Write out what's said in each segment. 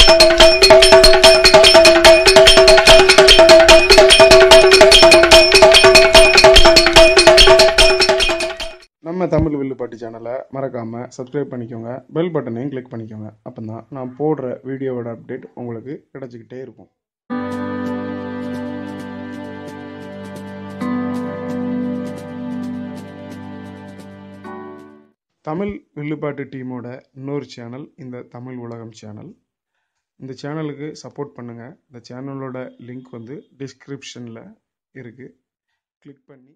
நம்ம தமிழ் வில்லுப்பாட்டி சேனலை மறக்காமல் சப்ஸ்கிரைப் பண்ணிக்கோங்க பெல் பட்டனையும் கிளிக் பண்ணிக்கோங்க அப்போ தான் நான் போடுற வீடியோவோட அப்டேட் உங்களுக்கு கிடச்சிக்கிட்டே இருக்கும் தமிழ் வில்லுப்பாட்டு டீமோட இன்னொரு சேனல் இந்த தமிழ் உலகம் சேனல் இந்த சேனலுக்கு சப்போர்ட் பண்ணுங்கள் இந்த சேனலோட லிங்க் வந்து டிஸ்கிரிப்ஷனில் இருக்குது கிளிக் பண்ணி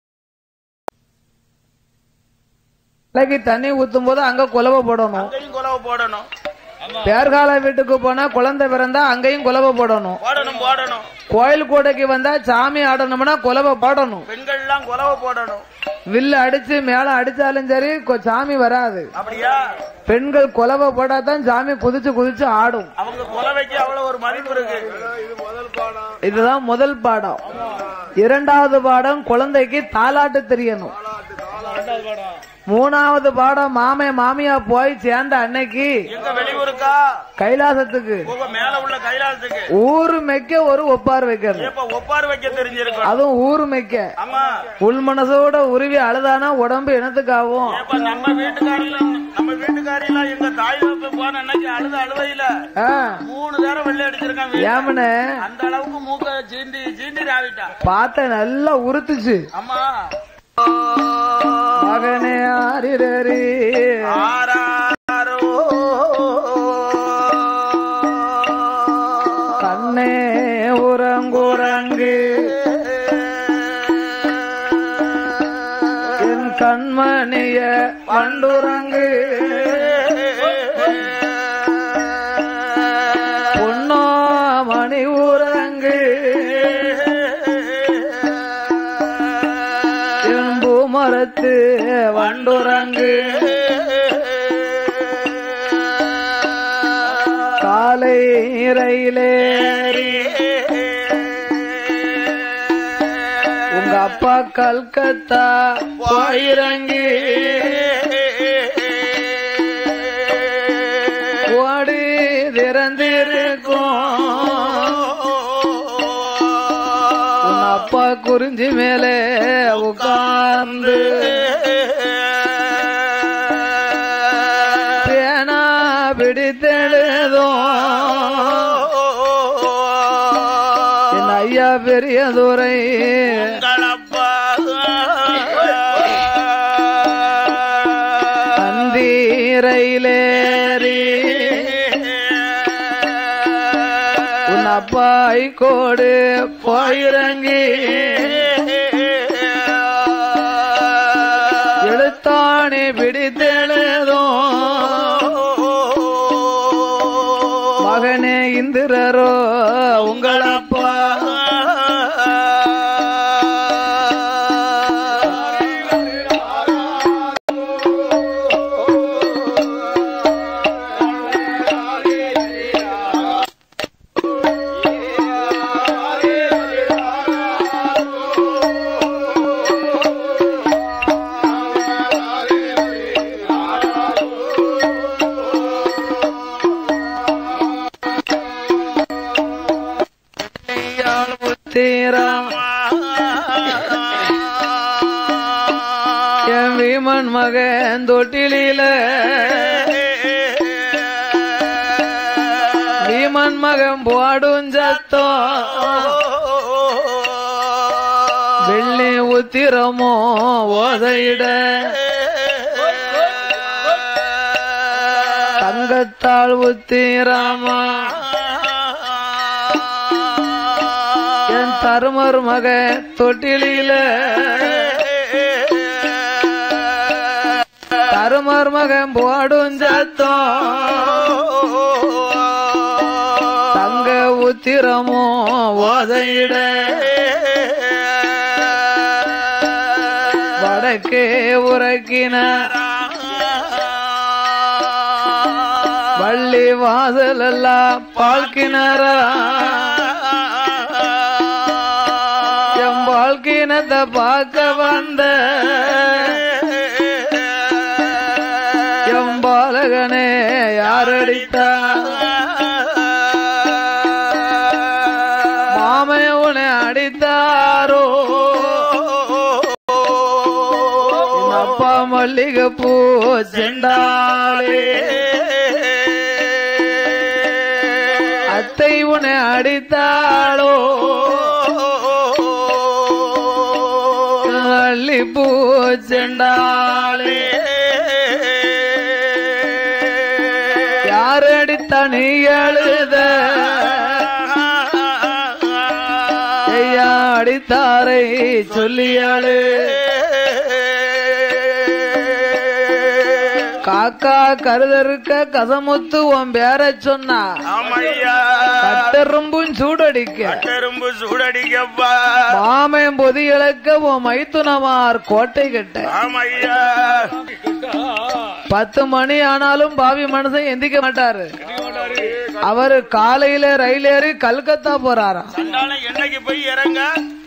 தலைக்கு தண்ணி ஊத்தும் போது அங்க குலவை போடணும் அங்கேயும் குலவை போடணும் பேர்கால வீட்டுக்கு போனா குழந்தை பிறந்தா அங்கேயும் குலவை போடணும் போடணும் போடணும் கோயில் கூடைக்கு வந்தா சாமி ஆடணும்னா குலவை போடணும் பெண்கள் எல்லாம் குலவை போடணும் வில்லு அடிச்சு மேல அடிச்சாலும் சரி கொ- சாமி வராது அப்படியா பெண்கள் குலவை போடாதான் சாமி குதிச்சு குதிச்சு ஆடும் அவங்க குலவைக்கு அவ்வளவு ஒரு மதிப்பு இருக்கு இதுதான் முதல் பாடம் இரண்டாவது பாடம் குழந்தைக்கு தாலாட்டு தெரியணும் மூணாவது பாடம் மாமே மாமியா போய் சேர்ந்த அன்னைக்கு எங்க வெளியூருக்கா கைலாசத்துக்கு உங்க மேல உள்ள கைலாசத்துக்கு ஊரு மெக்க ஒரு ஒப்பார் வைக்கணும் இப்ப ஒப்பார் வைக்க தெரிஞ்சிருக்கும் அதுவும் ஊரு மெக்க ஆமா உள் மனசோட உருவி அழுதானா உடம்பு இனத்துக்காகும் இப்ப நம்ம வீட்டுக்காரில நம்ம வீட்டுக்காரில எங்க தாய் வீட்டு போன அன்னைக்கு அழுத அழுவையில ஆ, மூணு நேரம் வெள்ளை அடிச்சிருக்கான் வீட்டுல. ஏமனே அந்த அளவுக்கு மூக்க சீண்டி சீண்டி ராவிட்டா பார்த்த நல்லா உறுத்துச்சு அம்மா மகனே ஆரிரரி ஆராரோ கண்ணே உறங்குறங்கு என் கண்மணிய பண்டுறங்கு பொன்னோ மணி ஊரங்கு என் பூமரத்து வண்டுறங்கு காலை ரயிலேறி உங்க அப்பா கல்கத்தா போயிறங்கி ஓடி திறந்திருக்கும் உன் அப்பா குறிஞ்சி மேலே உட்கார்ந்து பேனா பிடித்தெழுதும் என் ஐயா பெரியதுரை அந்தீரையிலேறி உன் அப்பா கோடு போயிறங்கி எழுத்தாணி பிடித்தெழுதும் மகனே இந்திரரோ உங்கள் அப்பா புத்திரா என் வீமன் மகன் தொட்டிலில வீமன் மகன் போடும் சத்தம் வெள்ளி உத்திரமோ ஓதையிட தங்கத்தாள் உத்திராமா என் தருமர் மக தொட்டிலில தருமர் மகன் போடும் சத்தம் தங்க உத்திரமோ ஓதையிட வடக்கே உறக்கினார் வள்ளி வாசல் எல்லாம் பால்கிணறா என் வாழ்க்கினத்தை பார்க்க வந்த என் பாலகனே யாரடித்தா மல்லிகை பூ செண்டாலே அத்தை உன்னை அடித்தாளோ மல்லி பூ செண்டாலே யார் அடித்தா நீ எழுத ஐயா அடித்தாரை சொல்லியாளு காக்கா கருதருக்க கசமுத்து உன் பேர சொன்னா ஆமையா கட்டெரும்பும் சூடடிக்க கரும்பு சூடடிக்கப்பா மாமன் பொதி இழக்க உன் மைத்துனமார் கோட்டை கட்ட ஆமையா பத்து மணி ஆனாலும் பாவி மனுஷன் எந்திக்க மாட்டாரு அவரு காலையில ரயில் ஏறி கல்கத்தா போறாராம் சண்டாளம் என்னைக்கு போய் இறங்க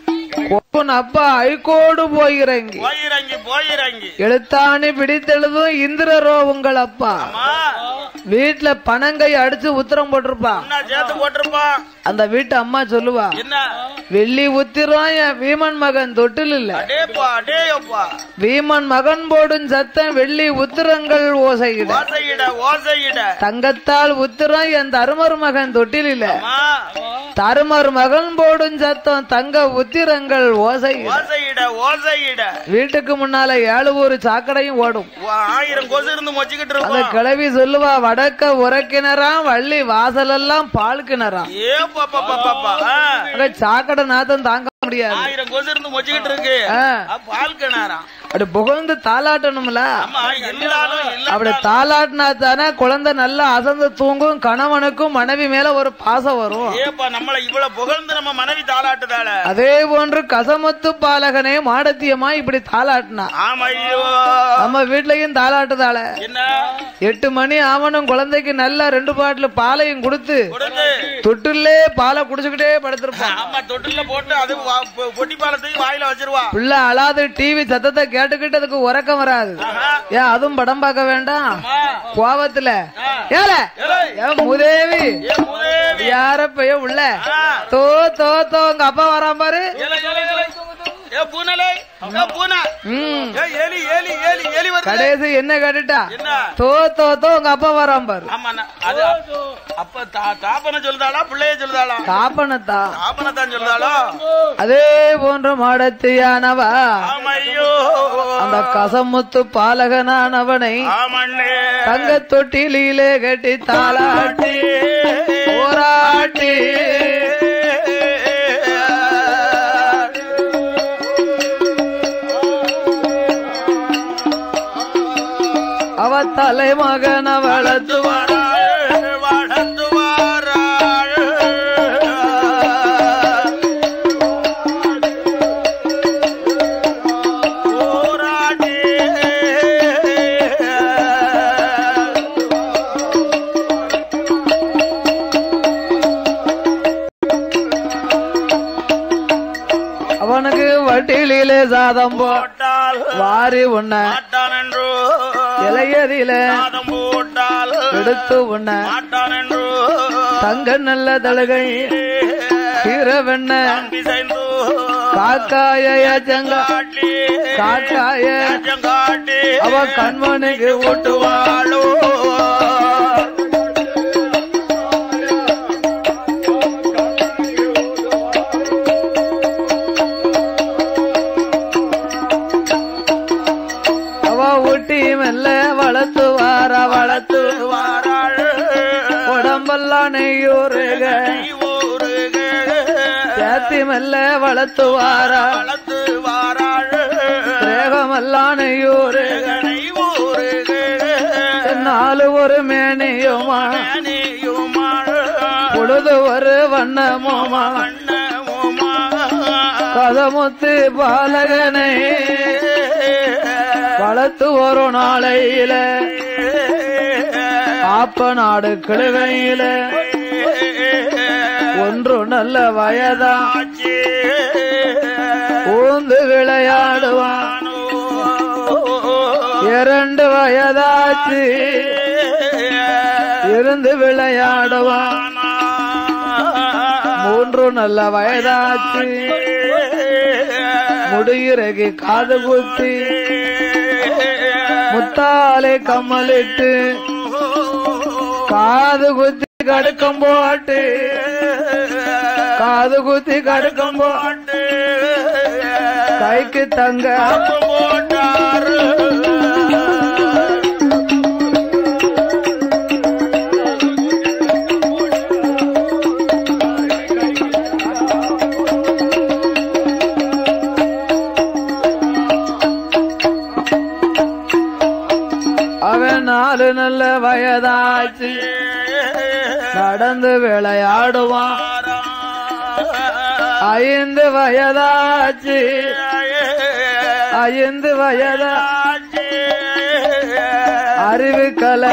உன் அப்பா ஐகோடு போயிறங்கி போயிறங்கி போயிறங்கி எழுத்தாணி பிடித்தெழுதும் இந்திரரோ உங்கள் அப்பா அம்மா வீட்டுல பணங்கை அடிச்சு உத்தரம் போட்டிருப்பா என்ன சேர்த்து போட்டிருப்பான் அந்த வீட்டு அம்மா சொல்லுவா என்ன வெள்ளி உத்திரம் என் வீமன் மகன் தொட்டில் இல்ல அடேப்பா அடேயப்பா வீமன் மகன் போடும் சத்தம் வெள்ளி உத்திரங்கள் ஓசையிட ஓசையிட ஓசையிட தங்கத்தால் உத்திரம் என் தருமர் மகன் தொட்டில் இல்ல அம்மா தருமர் மகன் போடும் சத்தம் தங்க உத்திரங்கள் ஓசையிட ஓசையிட ஓசையிட வீட்டுக்கு முன்னால ஏழு ஒரு சாக்கடையும் ஓடும் வா, ஆயிரம் கொசு இருந்து மொச்சிக்கிட்டு அந்த இருக்கோம் கிழவி சொல்லுவா வடக்க உரக்கிணறாம் வள்ளி வாசலெல்லாம் பால் கிணறாம் ஏ பாப்பா பாப்பா அங்க சாக்கடை நாத்தம் தாங்க முடியாது ஆயிரம் கொசு இருந்து மொச்சிக்கிட்டு இருக்கு ஆ, அப்ப பால் கிணறாம் அப்படி புகழ்ந்து தாளாட்டணும்ல ஆமா இருந்தாலும் இல்ல அப்படி தாளாட்டினா தானே குழந்தை நல்லா அசந்து தூங்கும் கணவனுக்கும் மனைவி மேல ஒரு பாசம் வரும் ஏப்பா நம்மள இவ்வளவு புகழ்ந்து நம்ம மனைவி தாளாட்டுதால அதே போன்று கசமத்து பாலகனே மாடத்தியமா இப்படி தாளாட்டினா ஆமா ஐயோ நம்ம வீட்லயும் தாளாட்டுதால என்ன எட்டு மணி ஆவணும் குழந்தைக்கு நல்லா ரெண்டு பாட்டில் பாலையும் கொடுத்து கொடுத்து தொட்டிலே பாலை குடிச்சுக்கிட்டே படுத்திருப்பான் ஆமா தொட்டில போட்டு அது வா- பொ- பொட்டி பாலத்தையும் வாயில வச்சிருவா பிள்ளை அழாது டிவி சத்தத்தை கேட்டுக்கிட்டு அதுக்கு உறக்கம் வராது ஏன் அதுவும் படம் பார்க்க வேண்டாம் அம்மா, கோவத்துல ஏல ஏய், ஏன் மூதேவி ஏ முதேவி. யார பைய உள்ள ஆ, தோ தோ தோ உங்க அப்பா வரான் பாரு ஏலே, ஏலே, ஏலே. ஏ பூனலே ஏ பூனா ம் ஏ ஏலி ஏலி ஏலி ஏலி வருது கடைசி என்ன கேட்டுட்டா என்ன தோ தோ தோ உங்க அப்பா வரான் பாரு ஆமா நான்- அது அப்ப தா- தாப்பனை சொல்லுதாளா பிள்ளைய சொல்லுதாளா காப்பனத்தா தாப்பனை தான் சொல்லுதாளா அதே போன்ற மாடத்தியானவா ஆமா ஐயோ அந்த கசமுத்து பாலகனானவனை ஆமண்ணே தங்க தொட்டிலே கட்டி தாளாட்டி போராட்டி அவ தலைமகன வளர்த்து வாராள், வளர்ந்து வாராள். போராடி அவனுக்கு வட்டிலே சாதம் போ போட்டால் வாரி உண்ண மாட்டான் என்று இலையதில நாதம் போட்டால் எடுத்து உண்ண மாட்டான் என்று தங்க நல்ல தழுகை கீரவெண்ண பிசைந்து காக்காய ஏச்சங்க காட்டி காக்காய காட்டி அவ கண்மணிக்கு ஓட்டுவாளோ அவ ஊட்டி மெல்ல வளர்த்து வார வளர்த்து வாராள் உடம்பெல்லாம் நெய்யூருக ஊருக சேத்தி மெல்ல வளர்த்து வார வளர்த்து வாராள் தேகமெல்லாம் நெய்யூருக கனை ஊருக நாலு ஒரு மேனியுமா அணியுமாள் பொழுது ஒரு வண்ணமுமா வண்ணமுமா கதமுத்து பாலகனை வளர்த்து ஒரு நாளையில ஆப்ப நாடு கிழவையில ஒன்று நல்ல வயதா ஆச்சி ஊந்து விளையாடுவான் இரண்டு வயதாச்சு இருந்து விளையாடுவான் மூன்று நல்ல வயதாச்சு முடியிறகு காது குத்தி முத்தாலே கம்மலிட்டு காது குத்தி கடுக்கம் போட்டு காது குத்தி கடுக்கம் போட்டு கைக்கு தங்க போட்டாரு அவன் நாலு நல்ல வயதாச்சு நடந்து விளையாடுவான் ஐந்து வயதாச்சு ஐந்து வயதா அறிவு கலை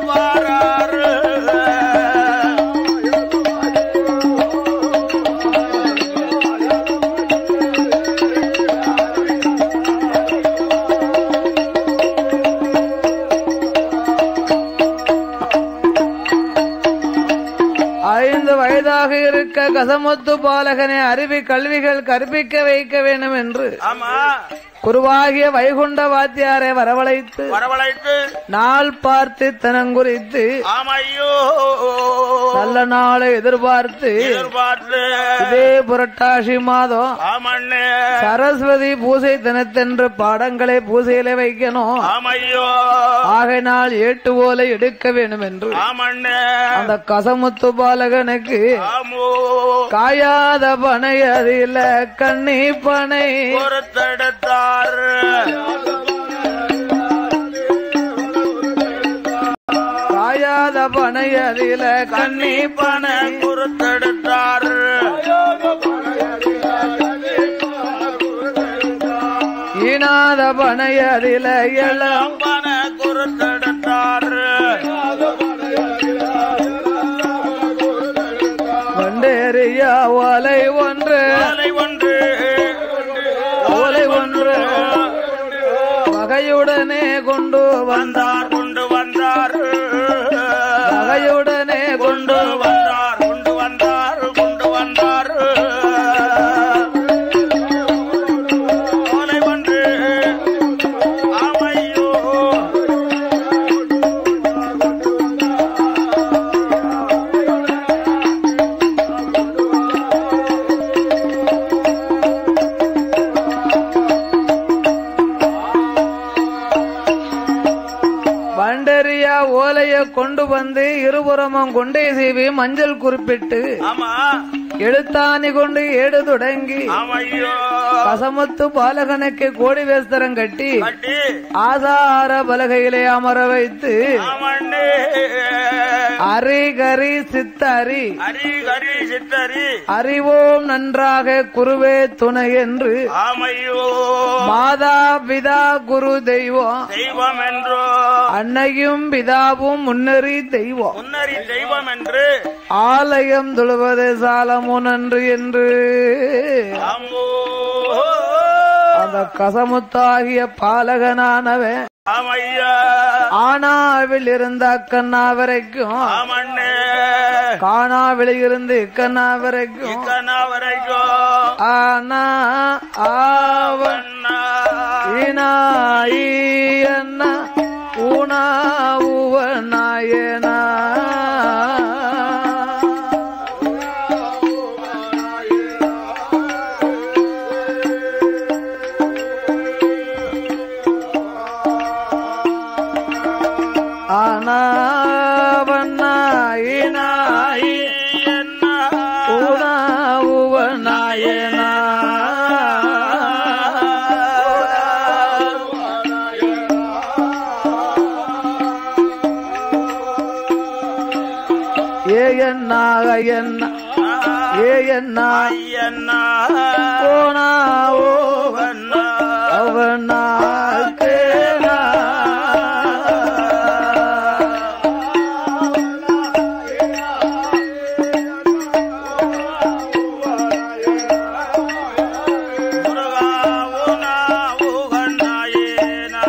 ஐந்து வயதாக இருக்க கசமுத்து பாலகனை அறிவி கல்விகள் கற்பிக்க வைக்க வேண்டும் என்று ஆமா குருவாகிய வைகுண்ட வாத்தியாரை வரவழைத்து வரவழைத்து நாள் பார்த்து தனங்குறித்து ஆமையோ நல்ல நாளை எதிர்பார்த்து எதிர்பார்த்து இதே புரட்டாசி மாதம் ஆமண்ணே சரஸ்வதி பூசை தினத்தென்று பாடங்களை பூசையில வைக்கணும் ஆமையோ ஆகையினால் ஏட்டு ஓலை எடுக்க வேண்டும் என்று ஆமண்ணே அந்த கசமுத்து பாலகனுக்கு ஆமோ காயாத பனை அதில கண்ணி பனை பொறுத்தெடுத்தார் காயாத பனை அதில கண்ணி பண பொறுத்தெடுத்தார் ஈனாத பனை அதில எல்லாம் பண பொறுத்தெடுத்தார் கொண்டேறியா ஓலை ஒன்று மாலை ஒன்று ஓலை ஒன்று வகையுடனே கொண்டு வந்த வந்தார் கொண்டு வந்தார் வகையுடனே கொண்டு கொண்டு வந்தார் கொண்டு வந்தார் கொண்டு வந்தார் மாலை ஒன்று ஆமையோ வண்டறியா ஓலைய கொண்டு வந்து இருபுறமும் கொண்டே சீவி மஞ்சள் குறிப்பிட்டு ஆமா எழுத்தாணி கொண்டு ஏடு தொடங்கி ஆமையோ கசமுத்து பாலகனுக்கு கோடி வேஸ்தரம் கட்டி கட்டி ஆதார பலகையிலே அமர வைத்து ஆமண்ணே அரி கரி சித்தரி ஹரி ஹரி சித்தரி அறிவோம் நன்றாக குருவே துணை என்று ஆமையோ மாதா பிதா குரு தெய்வம் தெய்வம் என்றோ அன்னையும் பிதாவும் முன்னறி தெய்வம் முன்னறி தெய்வம் என்று ஆலயம் தொழுவது சாலமோ நன்று என்று ஆமோ அந்த கசமுத்தாகிய பாலகனானவன் ஆமையா ஆனாவில் இருந்த அக்கண்ணா வரைக்கும் ஆமண்ணே காணாவில் இருந்து இக்கண்ணா வரைக்கும் கனா வரைக்கும் ஆனா ஆவன் அண்ணா ஈனாயி அண்ணா ஊனா நாயனா ஆனாவண்ணாயினாயி அண்ணா ஊனாவுவனாயனா ஏ என்ன என்ன ஏ என்ன ஐயண்ணா போனாவோ அண்ணா அவனா கேனா முருகா உனா உகண்ணாயேனா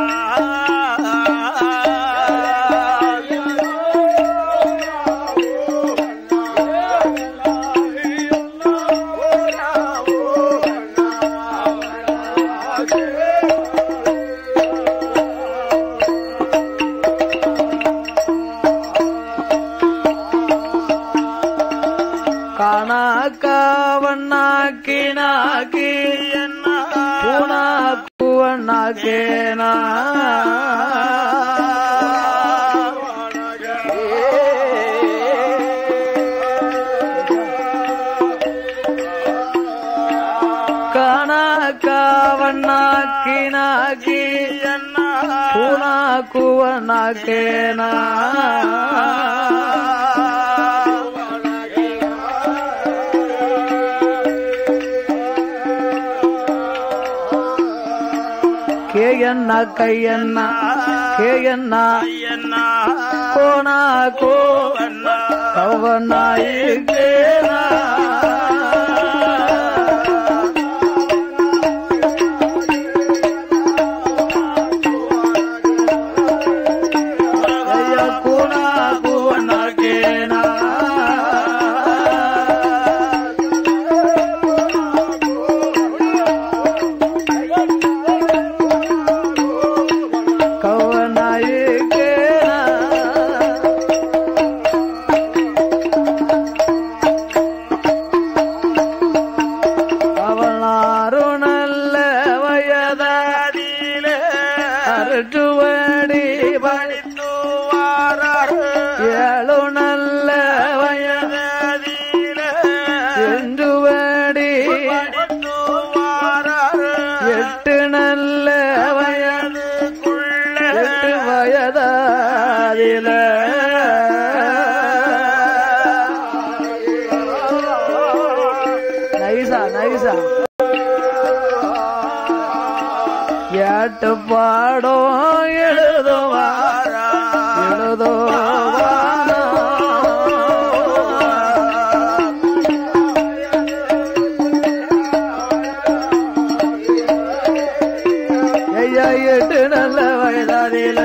காணாக்கா வண்ணாக்கி நாக்கி என்ன பூனாக்கு வண்ணாக்கேனா காணாக்கா வண்ணாக்கி நாக்கி என்ன பூனாக்கு வண்ணாக்கேனா கே என்ன கையண்ணா கே என்ன என்ன கோனா கோ கவனாய் கேனா ஐயா கோனா கோனா கேனா கவனாய் கேனா அவளாரு நல்ல வயதாதிலே அருட்டுவடி படித்து ஏழு நல்ல வயதாதிலே சென்றுவடி எட்டு நல்ல வயதுக்குள்ள எட்டு வயதாதிலே நைசா நைசா ஏட்டு பாடம் எழுதுவாரா எழுதுவாரா ஐயா எட்டு நல்ல வயதாதில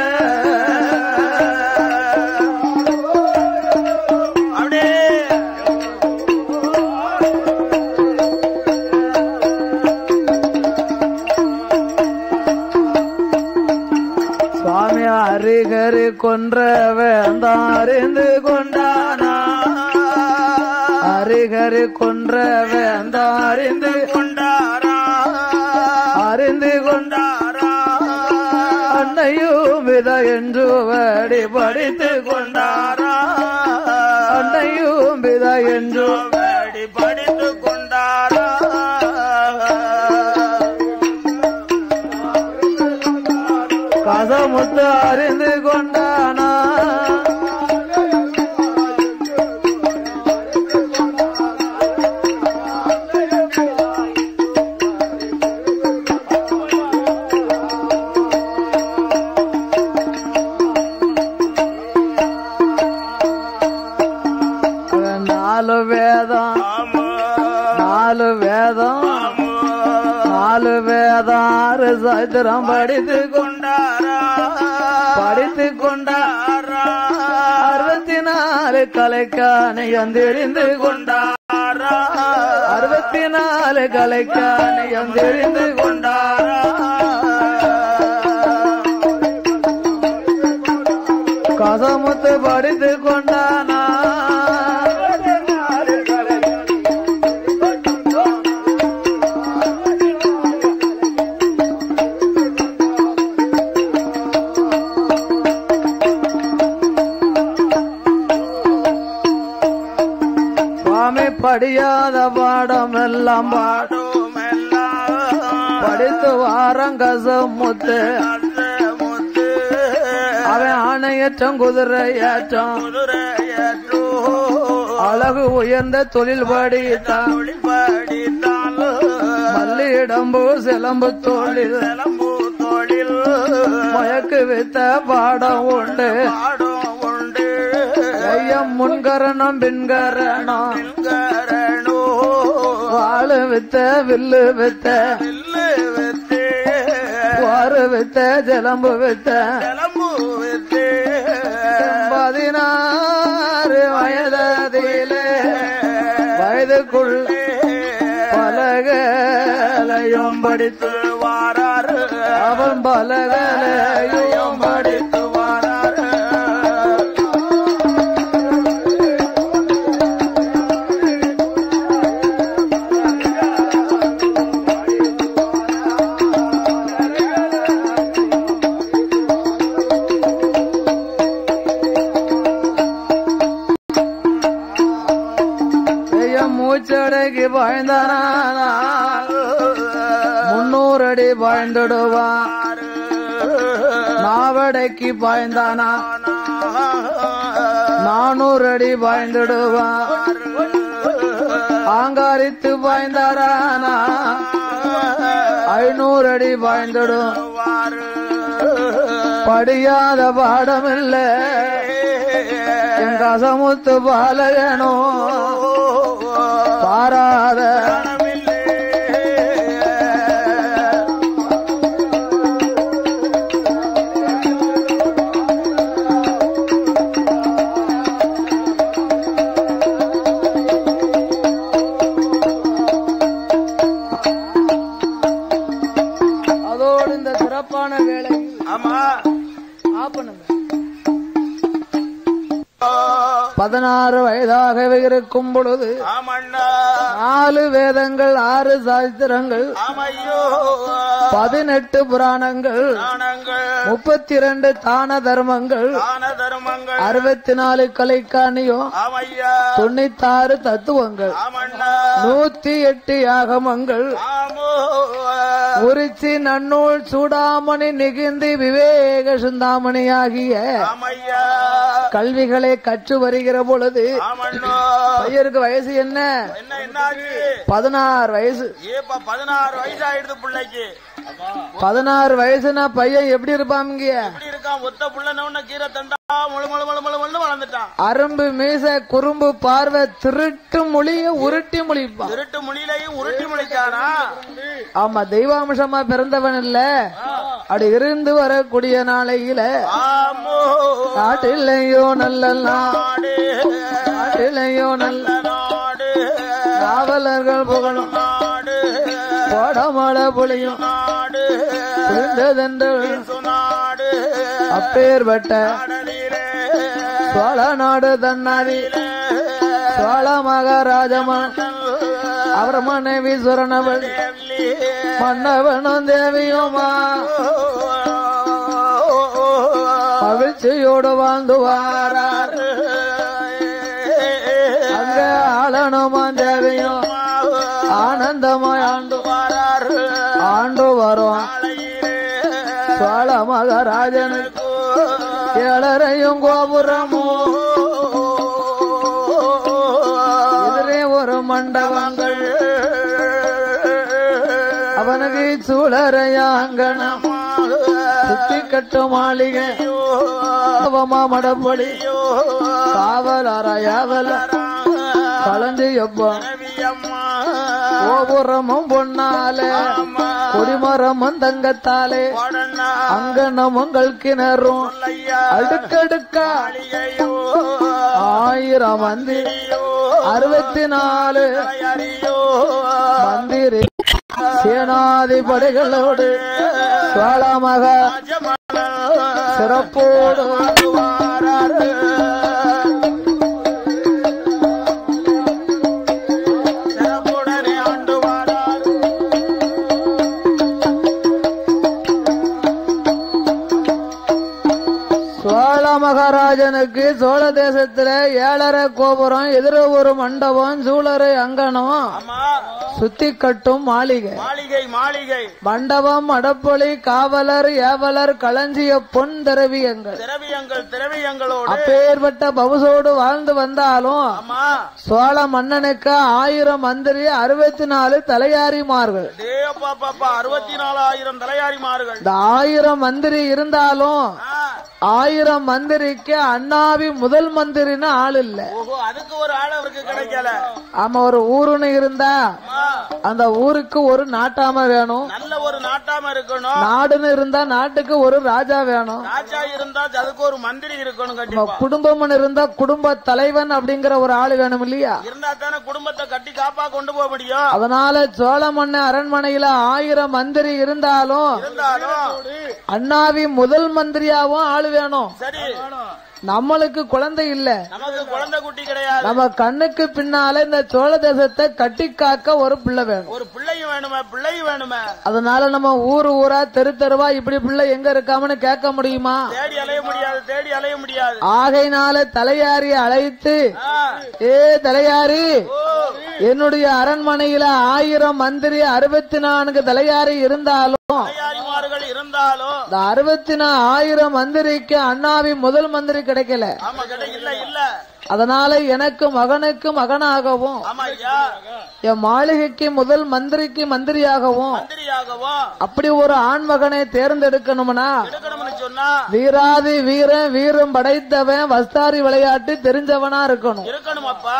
சுவாமி அருகரு கொன்ற வேந்தாரிந்து கொண்டானா அருகரு கொன்ற வேந்தாரிந்து அறிந்து கொண்டாரா அன்னையும் வித என்று வடி படித்து கொண்டாரா அன்னையும் வித என்று படித்து கொண்டாரா கதமுத்து அறிந்து கொண்டானா நாலு வேதம் நாலு வேதம் நாலு வேதம் ஆறு சைத்திரம் படித்து கொண்டாரா படித்து கொண்டாரா அறுபத்தி நாலு கலைக்கானையம் தெரிந்து கொண்டாரா அறுபத்தி நாலு கலைக்கானையம் தெரிந்து கொண்டாரா கசமுத்து படித்து கொண்டானா சுவாமி படியாத பாடம் எல்லாம் பாடும் படித்து வாரம் கசமுத்து அவன் ஆணையற்றம் குதிரை ஏற்றம் அழகு உயர்ந்த தொழில் படித்தான் மல்லிடம்பு சிலம்பு தொழில் மயக்கு வித்த பாடம் உண்டு ஐயம் முன்கரணம் பின்கரணம் வாழு வித்த வில்லு வித்த வாறு வித்த ஜலம்பு வித்த பதினாறு வயதிலே வயதுக்குள்ள பலகலையும் படித்து வாராரு அவன் பலகலையும் படித்து வாராரு மூச்சடைக்கு பாய்ந்தானா முன்னூறு அடி பாய்ந்துடுவான் நாவடைக்கு பாய்ந்தானா நானூறு அடி பாய்ந்துடுவான் ஆங்காரித்து பாய்ந்தாரானா ஐநூறு அடி பாய்ந்துடும் படியாத பாடமில்ல எங்க அசமுத்து பாலகனோ பாராத அதோடு இந்த சிறப்பான வேலை ஆமா ஆஃப் பண்ணுங்க பதினாறு வயதாக இருக்கும் பொழுது ஆமண்ணா நாலு வேதங்கள் ஆறு சாஸ்திரங்கள் ஆமையோ பதினெட்டு புராணங்கள் தானங்கள் முப்பத்தி இரண்டு தான தர்மங்கள் தான தர்மங்கள் அறுபத்தி நாலு கலைக்காணியும் ஆமையா தொண்ணூத்தாறு தத்துவங்கள் ஆமண்ணா நூத்தி எட்டு யாகமங்கள் ஆமோ உரிச்சி நன்னூல் சூடாமணி நிகிந்தி விவேக சிந்தாமணி ஆகிய ஆமையா கல்விகளை கற்று வருகிற பொழுது ஆமண்ணோ பையருக்கு வயசு என்ன என்ன என்னாச்சு பதினாறு வயசு ஏப்பா பதினாறு வயசு ஆயிடுது பிள்ளைக்கு பதினாறு வயசுனா பையன் எப்படி இருப்பாங்க எப்படி இருக்கான் ஒத்த புள்ளனவன கீரை தண்டா முழு முழு முழு முழு முழு வளர்ந்துட்டான் அரும்பு மீச குறும்பு பார்வை திருட்டு மொழிய உருட்டி மொழிப்பான் திருட்டு முனிலையும் உருட்டி முளைக்கானா ஆமா தெய்வாம்சமா பிறந்தவன் இல்ல அப்படி இருந்து வரக்கூடிய நாளையில ஆமோ நாட்டிலையோ நல்ல நாடு நாட்டிலையோ நல்ல நாடு காவலர்கள் புகழும் நாடு போடமாட புலியும் நாடு புரிந்ததென்று நாடு அப்பேற்பட்ட கடலிலே சோழ நாடு தன்னாதி சோழ மகாராஜமன் அவர் மனைவி சுரணவள் மன்னவனும் தேவியுமா மகிழ்ச்சியோடு வாழ்ந்து வாரார் அங்க ஆளனுமா தேவியும் ஆனந்தமாய் ஆண்டு ஆண்டு வரும் சோழ மகாராஜனுக்கு ஏழரையும் கோபுரமும் எதிரே ஒரு மண்டபங்கள் அவனுக்கு சூழரையாங்கணம் சுத்தி கட்டு மாளிகை அவமா மடப்படி காவலரையாவல கலந்து எப்போ கோபுரமும் பொன்னாலே கொடிமரமும் தங்கத்தாலே அங்கனமுங்கள் கிணறும் அடுக்கடுக்கா ஆயிரம் மந்திரி அறுபத்தி நாலு மந்திரி சேனாதிபதிகளோடு சோழமக சிறப்போடு சிறப்புடனே ஆண்டு வாரார் சோழ மகாராஜனுக்கு சோழ தேசத்துல ஏழரை கோபுரம் எதிர ஒரு மண்டபம் சூழரை அங்கனம் ஆமா சுத்தி கட்டும் மாளிகை மாளிகை மாளிகை மண்டபம் அடப்பொலி காவலர் ஏவலர் களஞ்சிய பொன் திரவியங்கள் திரவியங்கள் திரவியங்களோடு அப்பேற்பட்ட பவுசோடு வாழ்ந்து வந்தாலும் ஆமா சோழ மன்னனுக்கு ஆயிரம் மந்திரி அறுபத்தி நாலு தலையாரிமார்கள் டேப்பா பாப்பா அறுபத்தி நாலாயிரம் தலையாரிமார்கள் இந்த ஆயிரம் மந்திரி இருந்தாலும் ஆ, ஆயிரம் மந்திரிக்கு அண்ணாவி முதல் மந்திரின்னு ஆள் இல்ல ஓஹோ அதுக்கு ஒரு ஆள் அவருக்கு கிடைக்கல ஆமா ஒரு ஊருன்னு இருந்தா ஆ, அந்த ஊருக்கு ஒரு நாட்டாம வேணும் நல்ல ஒரு நாட்டாம இருக்கணும் நாடுன்னு இருந்தா நாட்டுக்கு ஒரு ராஜா வேணும் ராஜா இருந்தா அதுக்கு ஒரு மந்திரி இருக்கணும் நம்ம கண்டிப்பா குடும்பம்னு இருந்தா குடும்ப தலைவன் அப்படிங்கிற ஒரு ஆள் வேணும் இல்லையா இருந்தா தானே குடும்பத்தை கட்டி காப்பா கொண்டு போக முடியும் அதனால சோழ மன்ன அரண்மனையில ஆயிரம் மந்திரி இருந்தாலும் இருந்தாலும் அண்ணாவி முதல் மந்திரியாவும் ஆள் வேணும் சரி நம்மளுக்கு குழந்தை இல்ல நமக்கு குழந்தை குட்டி கிடையாது நம்ம கண்ணுக்கு பின்னால இந்த சோழ தேசத்தை கட்டி காக்க ஒரு பிள்ளை வேணும் ஒரு பிள்ளையும் வேணுமே பிள்ளையும் வேணுமே அதனால நம்ம ஊரு ஊரா தெரு தெருவா இப்படி பிள்ளை எங்க இருக்காமன்னு கேட்க முடியுமா தேடி அலைய முடியாது தேடி அலைய முடியாது ஆகையினால தலையாரி அழைத்து ஆ, ஏ தலையாரி ஓ, என்னுடைய அரண்மனையில ஆயிரம் மந்திரி அறுபத்தி நான்கு தலையாரி இருந்தாலும் தலையாரிமார்கள் இருந்தாலும் இந்த அறுபத்தி ஆயிரம் மந்திரிக்கு அண்ணாவி முதல் மந்திரி கிடைக்கல ஆமா கிடை இல்ல இல்ல அதனால எனக்கு மகனுக்கு மகனாகவும் ஆமா ஐயா என் மாளிகைக்கு முதல் மந்திரிக்கு மந்திரியாகவும் மந்திரியாகவும் அப்படி ஒரு ஆண் மகனை தேர்ந்தெடுக்கணும்னா எடுக்கணும்னு சொன்னா வீராதி வீரன் வீரம் படைத்தவன் வஸ்தாரி விளையாட்டு தெரிஞ்சவனா இருக்கணும் இருக்கணும் அப்பா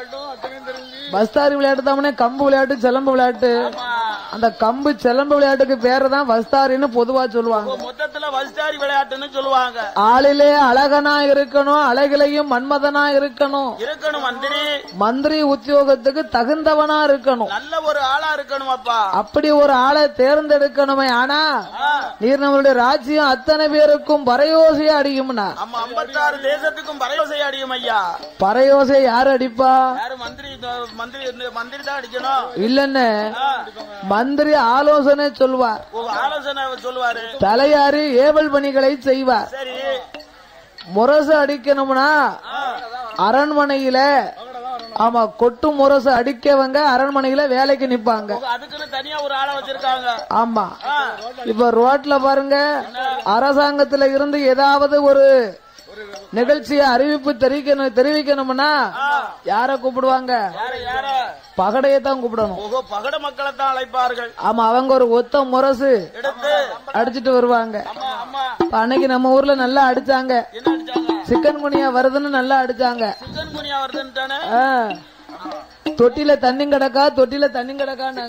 வஸ்தாரி விளையாட்டு தான் கம்பு விளையாட்டு சிலம்பு விளையாட்டு அந்த கம்பு சிலம்பு விளையாட்டுக்கு பேரு தான் வஸ்தாரின்னு பொதுவா சொல்லுவாங்க மொத்தத்துல வஸ்தாரி விளையாட்டுன்னு சொல்லுவாங்க ஆளிலே அழகனா இருக்கணும் அழகிலையும் மன்மதனா இருக்கணும் இருக்கணும் மந்திரி மந்திரி உத்தியோகத்துக்கு தகுந்தவனா இருக்கணும் நல்ல ஒரு ஆளா இருக்கணும் அப்பா அப்படி ஒரு ஆளை தேர்ந்தெடுக்கணுமே ஆனா ஆ, நீர் நம்மளுடைய ராஜ்யம் அத்தனை பேருக்கும் பறையோசையா அடிக்கும்னா நம்ம ஐம்பத்தாறு தேசத்துக்கும் பறையோசை அடியும் ஐயா பறையோசை யார் அடிப்பா யாரு மந்திரி மந்திரி மந்திரி தான் அடிக்கணும் இல்லன்னு ஆ, மந்திரி ஆலோசனை சொல்வார் உங்க ஆலோசனை சொல்லுவாரு தலையாரி ஏவல் பணிகளை செய்வார் சரி முரசு அடிக்கணும்னா அரண்மனையில ஆமா கொட்டு முரசு அடிக்கவங்க அரண்மனையில வேலைக்கு நிப்பாங்க உங்க அதுக்குன்னு தனியா ஒரு ஆளை வச்சிருக்காங்க ஆமா ஆ, இப்ப ரோட்ல பாருங்க அரசாங்கத்துல இருந்து ஏதாவது ஒரு நிகழ்ச்சியை அறிவிப்பு தெரிவிக்கணும் தெரிவிக்கணும்னா யார கூப்பிடுவாங்க யார யார பகடையை தான் கூப்பிடணும் ஓஹோ பகட மக்களை தான் அழைப்பார்கள் ஆமா அவங்க ஒரு ஒத்த முரசு எடுத்து அடிச்சிட்டு வருவாங்க அம்மா அம்மா இப்ப அன்னைக்கு நம்ம ஊர்ல நல்லா அடிச்சாங்க என்ன அடிச்சாங்க சிக்கன் குனியா வருதுன்னு நல்லா அடிச்சாங்க சிக்கன் குனியா வருதுன்ட்டானே ஆ. தொட்டில தண்ணி கிடக்கா தொட்டில தண்ணி கிடக்கான்னு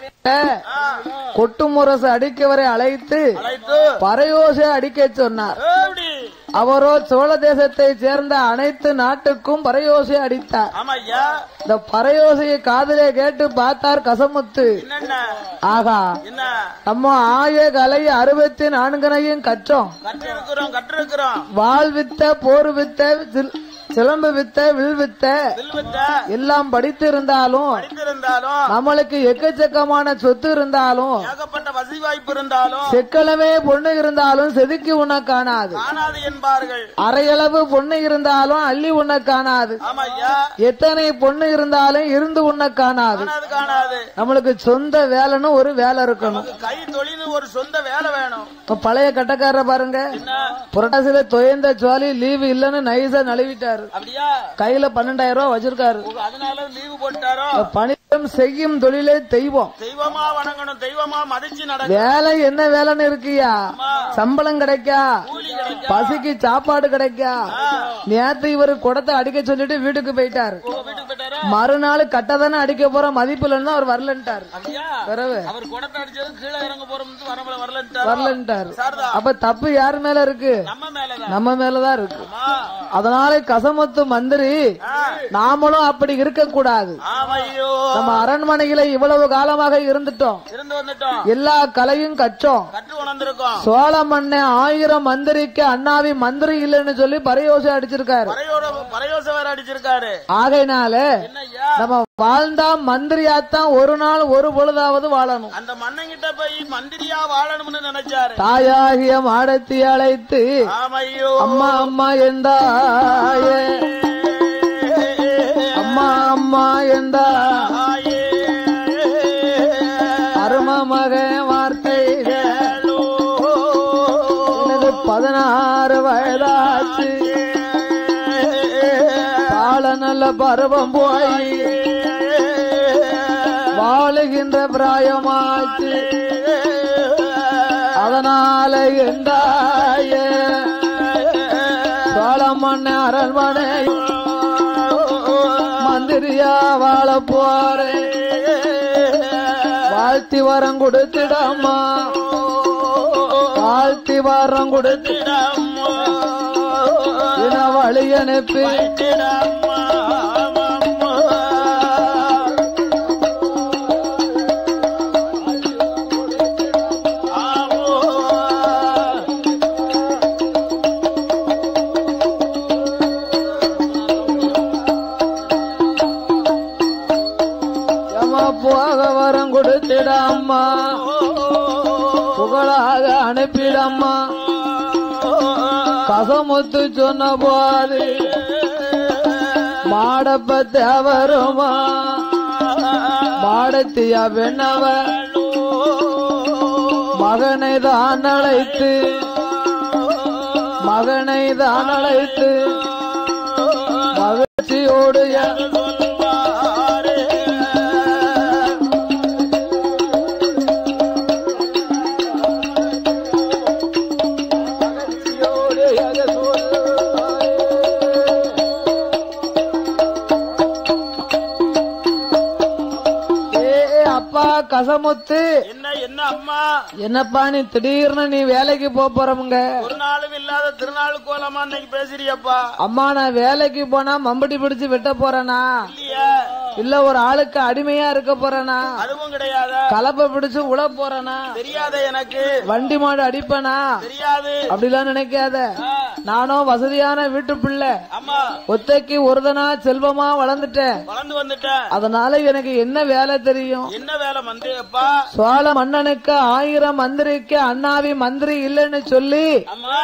கொட்டு முரசு அடிக்கவரை அழைத்து அழைத்து பறையோசை அடிக்க சொன்னார் எப்படி அவரோ சோழ தேசத்தை சேர்ந்த அனைத்து நாட்டுக்கும் பறையோசை அடித்தார் ஆமா ஐயா இந்த பறையோசையை காதிலே கேட்டு பார்த்தார் கசமுத்து என்னென்ன ஆகா என்ன நம்ம ஆய கலை அறுபத்தி நான்கனையும் கற்றோம் கற்று இருக்கிறோம் கற்று இருக்கிறோம் வாழ் வித்த போர் வித்த சில்- சிலம்பு வித்த வில் வித்த வில்வத்த எல்லாம் படித்திருந்தாலும் படித்திருந்தாலும் நம்மளுக்கு எக்கச்சக்கமான சொத்து இருந்தாலும் ஏகப்பட்ட வசதி வாய்ப்பு இருந்தாலும் செக்களமே பொண்ணு இருந்தாலும் செதுக்கி உண்ண காணாது காணாது என்பார்கள் அரையளவு பொண்ணு இருந்தாலும் அள்ளி உண்ண காணாது ஆமா ஐயா எத்தனை பொண்ணு இருந்தாலும் இருந்து உண்ண காணாது காணாது காணாது நம்மளுக்கு சொந்த வேலைன்னு ஒரு வேலை இருக்கணும் நமக்கு கை தொழில் ஒரு சொந்த வேலை வேணும் இப்ப பழைய கட்டக்காரர பாருங்க என்ன புரட்டாசில தொயந்த ஜுவாலி லீவு இல்லன்னு நைஸா நழுவிட்டாரு அப்படியா கையில பன்னெண்டாயிரம் ரூபாய் வச்சிருக்காரு உங்க அதனால லீவு போட்டாரோ பணியம் செய்யும் தொழிலே தெய்வம் தெய்வமா வணங்கணும் தெய்வமா மதிச்சு நடக்க வேலை என்ன வேலைன்னு இருக்கியா சம்பளம் கிடைக்கா கூலி கிடைக்கும் பசிக்கு சாப்பாடு கிடைக்கா நேத்து இவரு குடத்தை அடிக்க சொல்லிட்டு வீட்டுக்கு போயிட்டாரு உங்க வீட்டுக்கு போயிட்டாரா மறுநாள் கட்டதானே அடிக்க போற மதிப்பு இல்லைன்னு அவர் வரலன்ட்டாரு அப்படியா பிறகு அவர் குடத்தை அடிச்சது கீழே இறங்க போறோம் வரல வரலன்ட்டாரோ வரலன்ட்டாரு சாரதா அப்ப தப்பு யார் மேல இருக்கு நம்ம மேலதான் நம்ம மேலதான் இருக்கு ஆமா அதனால கசமத்து மந்திரி நாமளும் அப்படி இருக்க கூடாது ஆமையோ நம்ம அரண்மனையில இவ்வளவு காலமாக இருந்துட்டோம் இருந்து வந்துட்டோம் எல்லா கலையும் கற்றோம் கற்று உணர்ந்திருக்கோம் சோழ மன்னன் ஆயிரம் மந்திரிக்கு அண்ணாவி மந்திரி இல்லைன்னு சொல்லி பரையோசை அடிச்சிருக்காரு பறையோட பறையோசை வேற அடிச்சிருக்காரு ஆகையினால என்ன ஐயா நம்ம வாழ்ந்தா மந்திரியாத்தான் ஒரு நாள் ஒரு பொழுதாவது வாழணும் அந்த மன்னங்கிட்ட போய் மந்திரியா வாழணும்னு நினைச்சாரு தாயாகிய மாடத்தி அழைத்து ஆமையோ அம்மா அம்மா என்றாயே அம்மா அம்மா என்றா ஆயே. அரும மக வார்த்தைகள் எனக்கு பதினாறு வயதாச்சு கால நல்ல பருவம் போய் வாழுகின்ற பிராயமாச்சு அதனால என்றாய சோழமண்ண அரண்மனை மந்திரியா வாழ போறேன் வாழ்த்தி வரம் கொடுத்திடம்மா வாழ்த்தி வரம் கொடுத்திடம்மா இன வழி அனுப்பி ஏமா போக வரம் கொடுத்திடம்மா புகழாக அனுப்பிடம்மா கசமுத்து சொன்ன போது மாடப்ப தேவருமா மாடத்தியா வெண்ணவ மகனை தான் அழைத்து மகனை தான் அழைத்து மகிழ்ச்சியோடு என் ஏ அப்பா கசமுத்து என்ன என்ன அம்மா என்னப்பா நீ திடீர்னு நீ வேலைக்கு போப் போறவங்க ஒரு நாளும் இல்லாத திருநாள் கோலமா இன்னைக்கு பேசுறியப்பா அம்மா நான் வேலைக்கு போனா மம்பட்டி பிடிச்சு வெட்ட போறேனா இல்லையா இல்ல ஒரு ஆளுக்கு அடிமையா இருக்க போறேனா அதுவும் கிடையாதா கலப்பை பிடிச்சு உழ போறேனா தெரியாத எனக்கு வண்டி மாடு அடிப்பேனா தெரியாது அப்படிலாம் நினைக்காத நானும் வசதியான வீட்டு பிள்ளை அம்மா ஒத்தைக்கு ஒருதனா செல்வமா வளர்ந்துட்டேன் வளர்ந்து வந்துட்டேன் அதனால எனக்கு என்ன வேலை தெரியும் என்ன வேலை மந்திரி அப்பா சோழ மன்னனுக்கு ஆயிரம் மந்திரிக்கு அண்ணாவி மந்திரி இல்லைன்னு சொல்லி அம்மா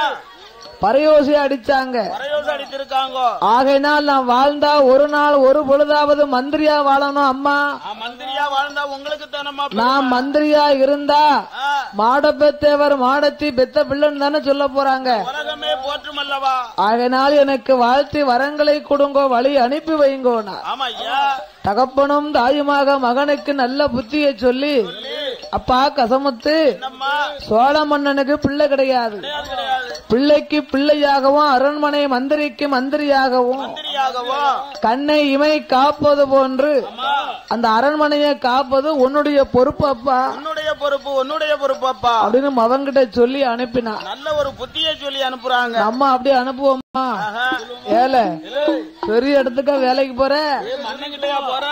பரையோசி அடிச்சாங்க பரையோசு அடித்திருக்காங்க ஆகையினால் நான் வாழ்ந்தா ஒரு நாள் ஒரு பொழுதாவது மந்திரியா வாழணும் அம்மா ஆ, மந்திரியா வாழ்ந்தா உங்களுக்கு தானம்மா நான் மந்திரியா இருந்தா மாடப்பெத்தேவர் மாடத்தி பெத்த பிள்ளைன்னு தானே சொல்ல போறாங்க உலகமே போற்றுமல்லவா ஆகையினால் எனக்கு வாழ்த்தி வரங்களை கொடுங்கோ வழி அனுப்பி வைங்கோனா ஆமா ஐயா தகப்பனும் தாயுமாக மகனுக்கு நல்ல புத்தியை சொல்லி அப்பா கசமுத்து என்னம்மா சோழ மன்னனுக்கு பிள்ளை கிடையாது கிடையாது கிடையாது பிள்ளைக்கு பிள்ளையாகவும் அரண்மனை மந்திரிக்கு மந்திரியாகவும் மந்திரியாகவோ கண்ணை இமை காப்பது போன்று அம்மா அந்த அரண்மனையை காப்பது உன்னுடைய பொறுப்பு அப்பா உன்னுடைய பொறுப்பு உன்னுடைய பொறுப்பு அப்பா அப்படின்னு மவன்கிட்ட சொல்லி அனுப்பினான் நல்ல ஒரு புத்தியை சொல்லி அனுப்புறாங்க நம்ம அப்படியே அனுப்புவோமா ஆஹா. ஏல பெரிய இடத்துக்கா வேலைக்கு போற ஏய், மண்ணங்கிட்டயா போற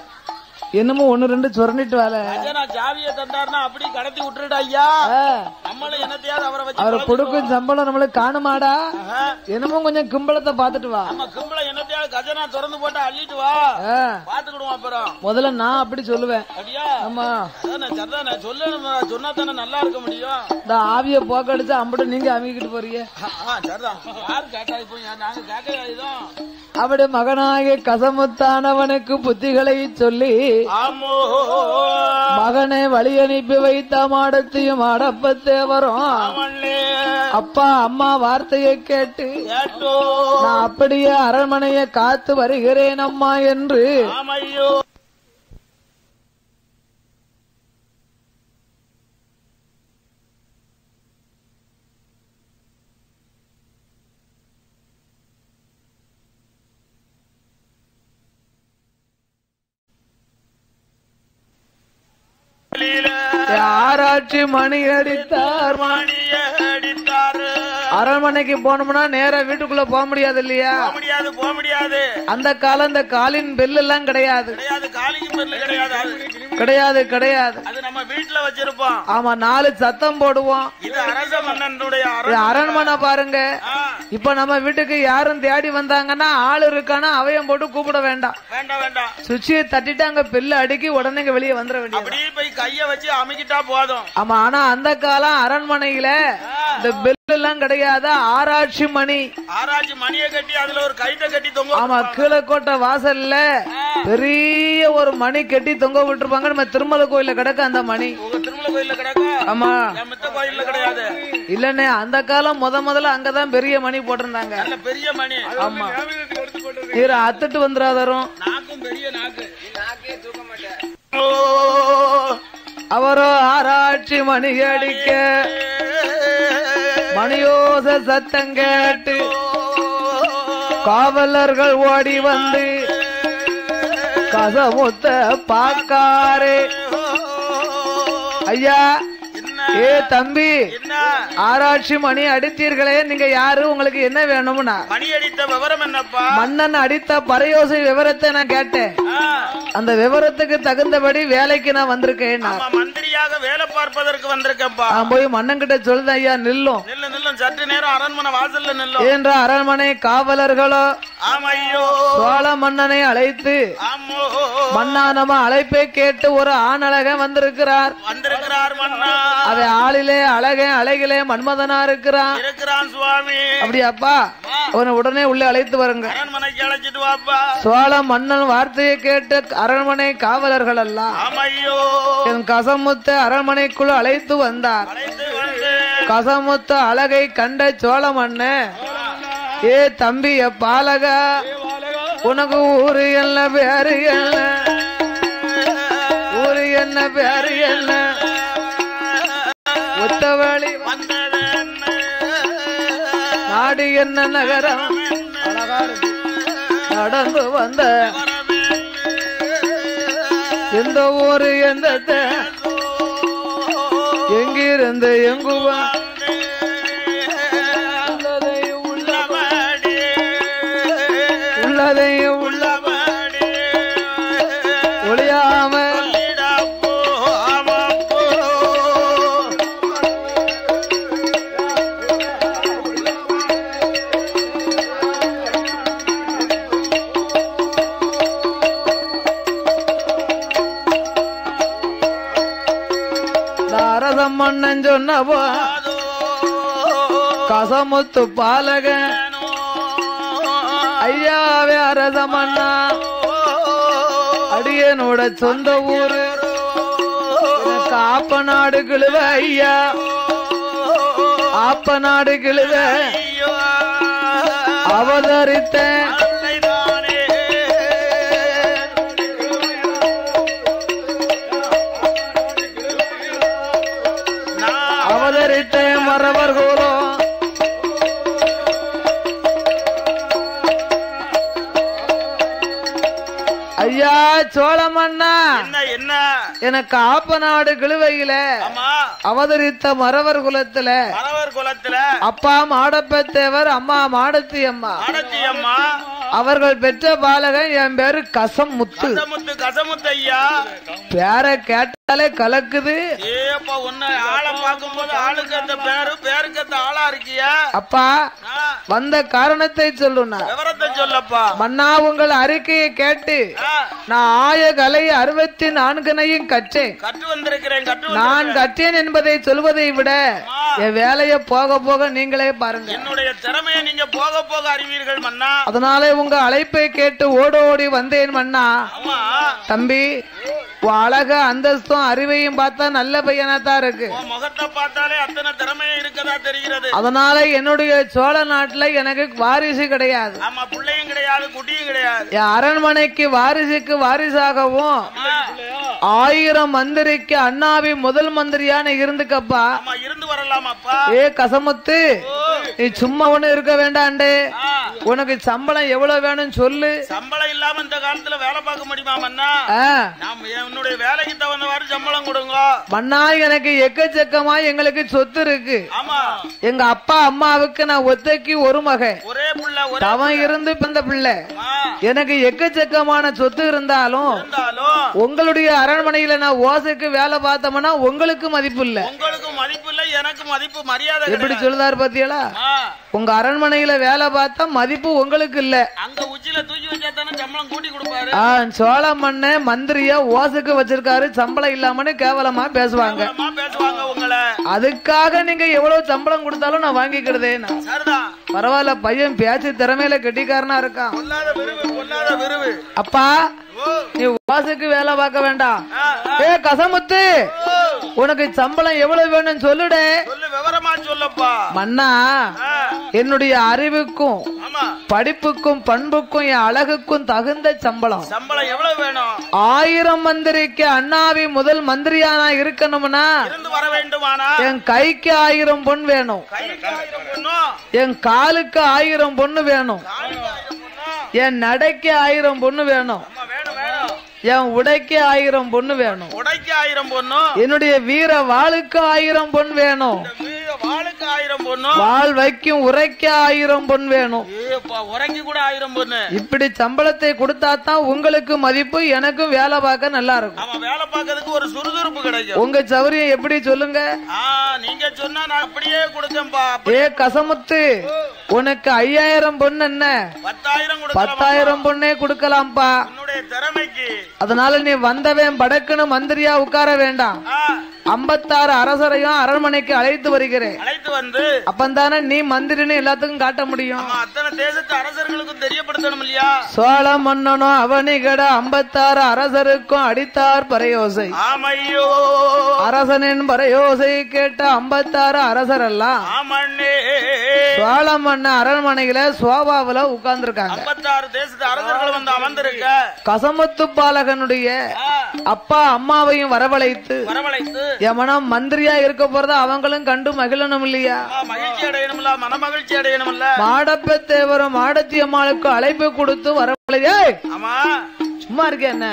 என்னமோ ஒண்ணு ரெண்டு சொரண்டிட்டு வேலை அஜனா ஜாவிய தந்தாருன்னா அப்படி கடத்தி விட்டுருடா ஐயா ஆ, நம்மளும் என்னத்தையாவது அவரை வச்சு அவர் குழப்பி- கொடுக்கும் சம்பளம் நம்மளுக்கு காணுமாடா ஆஹா. என்னமோ கொஞ்சம் கிம்பளத்தை பாத்துட்டு வா நம்ம கும்பல என்னத்தையாவது கஜனா திறந்து போட்டு அள்ளிட்டு வா ஆ, பாத்துக்கிடுவோம் அப்புறம் முதல்ல நான் அப்படி சொல்லுவேன் அப்படியா ஆமா அதானே சரிதானே சொல்லணும் சொன்னா தானே நல்லா இருக்க முடியும் இந்த ஆவிய போக்கடிச்சு அம்பிட்டு நீங்க அமைக்கிட்டு போறீங்க ஆ, சரிதான் யாரு கேட்டா இப்போ நாங்க கேட்க இதுதான் அப்படி மகனாகிய கசமுத்தானவனுக்கு புத்திகளை சொல்லி ஆமோ மகனை வழி அனுப்பி வைத்த மாடத்தையும் அடப்பத்தே வரும் அவளே அப்பா அம்மா வார்த்தையை கேட்டு கேட்டோ நான் அப்படியே அரண்மனையை காத்து வருகிறேன் அம்மா என்று ஆமையோ ஆராய்ச்சி மணி அடித்தார் மணிய அடித்தாரு அரண்மனைக்கு போனோம்னா நேரா வீட்டுக்குள்ள போக முடியாது இல்லையா போக முடியாது போக முடியாது அந்த காலம் இந்த காலின் பெல் எல்லாம் கிடையாது கிடையாது காலிக்கு பெல்லு கிடையாது அது கிடையாது கிடையாது அது நம்ம வீட்டுல வச்சிருப்போம் ஆமா நாலு சத்தம் போடுவோம் இது அரச மன்னனுடைய இது அரண் அரண்மனை பாருங்க ஆ, இப்ப நம்ம வீட்டுக்கு யாரும் தேடி வந்தாங்கன்னா ஆள் இருக்கானா அவையம் போட்டு கூப்பிட வேண்டாம் வேண்டாம் வேண்டாம் சுவிட்சியை தட்டிட்டு அங்க பெல்லு அடுக்கி உடனே இங்க வெளியே வந்துட வேண்டியது அப்படியே போய் கைய வச்சு அமைக்கிட்டா போதும் ஆமா ஆனா அந்த காலம் அரண்மனையில இந்த பெல் எல்லாம் கிடையாது ஆராய்ச்சி மணி ஆராய்ச்சி மணியை கட்டி அதுல ஒரு கைட்ட கட்டி தொங்க ஆமா கீழக்கோட்டை வாசல்ல பெரிய ஒரு மணி கட்டி தொங்க விட்டுருப்பாங்க நம்ம திருமலை கோயில்ல கிடக்கு அந்த மணி உங்க திருமலை கோயில்ல கிடக்கா ஆமா என் மித்த கோயில்ல கிடையாது இல்லண்ணே அந்த காலம் முத முதல்ல அங்கதான் பெரிய மணி போட்டிருந்தாங்க நல்ல பெரிய மணி ஆமா இவர அத்துட்டு வந்துடாதரும் நாக்கும் பெரிய நாக்கு ஓ, அவரோ ஆராய்ச்சி மணி அடிக்க மணியோச சத்தம் கேட்டு காவலர்கள் ஓடி வந்து கசமுத்த பாக்காரே ஐயா என்ன ஏ தம்பி என்ன ஆராய்ச்சி மணி அடித்தீர்களே நீங்க யாரு உங்களுக்கு என்ன வேணும்னா மணி அடித்த விவரம் என்னப்பா மன்னன் அடித்த பறையோசை விவரத்தை நான் கேட்டேன் ஆ, அந்த விவரத்துக்கு தகுந்தபடி வேலைக்கு நான் வந்திருக்கேன் நான். ஆமா மந்திரியாக வேலை பார்ப்பதற்கு வந்திருக்கப்பா நான் போய் மன்னன் கிட்ட சொல்லுதேன் ஐயா நில்லும் நில்லும் நில்லும் சற்று நேரம் அரண்மனை வாசல்ல நில்லும் என்ற அரண்மனை காவலர்களோ ஆமா ஐயோ சோழ மன்னனை அழைத்து ஆமோ மன்னா நம்ம அழைப்பை கேட்டு ஒரு ஆணழகன் வந்திருக்கிறார் வந்திருக்கிறார் மன்னா அவன் ஆளிலே அழகன் அழகிலே மன்மதனா இருக்கிறான் இருக்கிறான் சுவாமி அப்படியாப்பா அவனை உடனே உள்ளே அழைத்து வருங்க அரண்மனைக்கு அழைச்சிட்டு வாப்பா சோழ மன்னன் வார்த்தையை கேட்டு அரண்மனை காவலர்கள் எல்லாம் ஆமையோ என் கசமுத்து அரண்மனைக்குள் அழைத்து வந்தார் அழைத்து வந்து கசமுத்து அழகை கண்ட சோழ மண்ணு ஏ தம்பி பாலக உனக்கு ஊரு என்ன பேரு என்ன ஊரு என்ன பேரு என்ன ஒத்தவழி வந்தது என்ன? நாடு என்ன நகரம் அழகா இருக்கு. நடந்து வந்த எந்த ஊரு எந்த தே- எங்கிருந்து எங்குவா உள்ளதையும் உள்ள உள்ளதையும் உள்ள ஒளியாம அரசம் மன்னன் சொன்னவோ கசமுத்து பாலக ஐயாவே அரசமண்ணா அடியனோட சொந்த ஊரு எனக்கு ஆப்ப நாடு கிழுவ ஐயா ஆப்ப நாடு கிழுவ அவதரித்த அவதரித்த மரவர் கூலம் ஐயா சோழமண்ணா என்ன என்ன எனக்கு ஆப்ப நாடு கிழுவையில ஆமா அவதரித்த மரவர் குலத்துல மறவர் குலத்துல அப்பா மாடப்பத்தேவர் அம்மா மாடத்தி அம்மா ஆடத்தி அம்மா அவர்கள் பெற்ற பாலகன் என் பேரு கசம் முத்து கசமுத்து கசமுத்து ஐயா பேரை கேட்டாலே கலக்குது ஏப்பா உன்னை ஆளை பார்க்கும்போது ஆளுக்கு அந்த பேரு பேருக்கு அந்த ஆளா இருக்கியா அப்பா ஆ, வந்த காரணத்தை சொல்லுனா விவரத்தை சொல்லப்பா மன்னா உங்கள் அறிக்கையை கேட்டு ஆ, நான் ஆய கலை அறுபத்தி நான்கனையும் கற்றேன் கற்று வந்திருக்கிறேன் கற்று நான் வந்திருக்கிறேன். கற்றேன் என்பதை சொல்வதை விட என் வேலையை போக போக நீங்களே பாருங்க என்னுடைய திறமையை நீங்க போக போக அறிவீர்கள் மன்னா அதனாலே உங்க அழைப்பை கேட்டு ஓடோடி வந்தேன் மன்னா ஆமா தம்பி உன் அழக அந்தஸ்தும் அறிவையும் பார்த்தா நல்ல பையனா தான் இருக்கு உன் முகத்தை பார்த்தாலே அத்தனை திறமையும் இருக்கதா தெரிகிறது அதனால என்னுடைய சோழ நாட்டுல எனக்கு வாரிசு கிடையாது ஆமா பிள்ளையும் கிடையாது குட்டியும் கிடையாது என் அரண்மனைக்கு வாரிசுக்கு வாரிசாகவும் ஆ, ஆயிரம் மந்திரிக்கு அண்ணாவி முதல் மந்திரியான இருந்துக்கப்பா ஆமா இருந்து வரலாமாப்பா ஏ கசமுத்து நீ சும்மா ஒண்ணு இருக்க வேண்டாண்டே ஆ, உனக்கு சம்பளம் எவ்வளவு வேணும் சொல்லு சம்பளம் இல்லாம இந்த காலத்துல வேலை பார்க்க முடியுமா மன்னா ஆ, நாம் என்னுடைய வேலைக்கு தகுந்தவாறு சம்பளம் கொடுங்க மன்னா எனக்கு எக்கச்சக்கமா எங்களுக்கு சொத்து இருக்கு ஆமா எங்க அப்பா அம்மாவுக்கு நான் ஒத்தைக்கு ஒரு மகன் ஒரே புள்ள ஒரே தவன் இருந்து பிறந்த பிள்ளை ஆ, எனக்கு எக்கச்சக்கமான சொத்து இருந்தாலும் இருந்தாலும் உங்களுடைய அரண்மனையில நான் ஓசைக்கு வேலை பார்த்தோம்னா உங்களுக்கு மதிப்பு இல்ல உங்களுக்கு மதிப்பு இல்ல எனக்கு மதிப்பு மரியாதை எப்படி கிடையாது. சொல்லுதாரு பாத்தியலா ஆ, உங்க அரண்மனையில வேலை பார்த்தா மதிப்பு உங்களுக்கு இல்ல அங்க உச்சியில தூக்கி வச்சா தானே சம்பளம் கூட்டி கொடுப்பாரு ஆ, சோழ மண்ண மந்திரியா ஓசுக்கு வச்சிருக்காரு சம்பளம் இல்லாமன்னு கேவலமா பேசுவாங்க அம்மா பேசுவாங்க உங்களை அதுக்காக நீங்க எவ்வளவு சம்பளம் கொடுத்தாலும் நான் வாங்கிக்கிறதே நான் சரிதான் பரவாயில்ல பையன் பேச்சு திறமையில கெட்டிக்காரனா இருக்கான் பொல்லாத விருவு பொல்லாத விருவு அப்பா ஓ நீ ஓசுக்கு வேலை பார்க்க வேண்டாம் ஆ, ஆ, ஏ கசமுத்து ஓ, உனக்கு சம்பளம் எவ்வளவு வேணும்னு சொல்லுடே சொல்லு விவரமா சொல்லப்பா மன்னா ஆ, என்னுடைய அறிவுக்கும் ஆமா படிப்புக்கும் பண்புக்கும் என் அழகுக்கும் தகுந்த சம்பளம் சம்பளம் எவ்வளவு வேணும் ஆயிரம் மந்திரிக்கு அண்ணாவி முதல் மந்திரியானா இருக்கணும்னா இருந்து வர வேண்டுமானா என் கைக்கு ஆயிரம் பொன் வேணும் கைக்கு ஆயிரம் பொண்ணும் என் காலுக்கு ஆயிரம் பொண்ணு வேணும் காலுக்கு ஆயிரம் பொண்ணும் என் நடைக்கு ஆயிரம் பொண்ணு வேணும் ஆமா வேணும் வேணும் என் உடைக்கு ஆயிரம் பொண்ணு வேணும் உடைக்கு ஆயிரம் பொண்ணும் என்னுடைய வீர வாளுக்கு ஆயிரம் பொன் வேணும் இந்த வீர வாளுக்கு ஆயிரம் பொண்ணும் வாள் வைக்கும் உரைக்க ஆயிரம் பொன் வேணும் ஏப்பா உறங்கி கூட ஆயிரம் பொண்ணு இப்படி சம்பளத்தை கொடுத்தா தான் உங்களுக்கு மதிப்பு எனக்கும் வேலை பார்க்க நல்லா இருக்கும் ஆமா வேலை பார்க்கறதுக்கு ஒரு சுறுசுறுப்பு கிடைக்கும் உங்க சௌரியம் எப்படி சொல்லுங்க ஆ நீங்க சொன்னா நான் அப்படியே கொடுத்தேன்பா ஏ கசமுத்து உனக்கு ஐயாயிரம் பொண்ணு என்ன பத்தாயிரம் கொடுக்கலாம் பத்தாயிரம் பொண்ணே கொடுக்கலாம்ப்பா உன்னுடைய திறமைக்கு அதனால நீ வந்தவன் படக்குன்னு மந்திரியா உட்கார வேண்டாம் ஆ, ஐம்பத்தாறு அரசரையும் அரண்மனைக்கு அழைத்து வருகிறேன் அழைத்து வந்து அப்பந்தானே நீ மந்திரின்னு எல்லாத்துக்கும் காட்ட முடியும் நம்ம அத்தனை தேசத்து அரசர்களுக்கும் தெரியப்படுத்தணும் இல்லையா சோழ மன்னனும் அவனிகட ஐம்பத்தாறு அரசருக்கும் அடித்தார் பறையோசை ஆமையோ அரசனின் பறையோசை கேட்ட ஐம்பத்தாறு அரசர் எல்லாம் ஆமண்ணே சோழ மன்ன அரண்மனையில சோபாவுல உட்கார்ந்துருக்காங்க ஐம்பத்தாறு தேசத்து அரசர்கள் வந்து அமர்ந்திருக்க கசமுத்து பாலகனுடைய ஆ, அப்பா அம்மாவையும் வரவழைத்து வரவழைத்து எவனம் மந்திரியா இருக்க போறத அவங்களும் கண்டு மகிழணும் இல்லையா ஆ, மகிழ்ச்சி அடையணும்ல மனமகிழ்ச்சி அடையணும்ல மாடப்ப தேவரும் மாடத்தி அம்மாளுக்கு அழைப்பு கொடுத்து வரவழை ஏய், ஆமா சும்மா இருக்க என்ன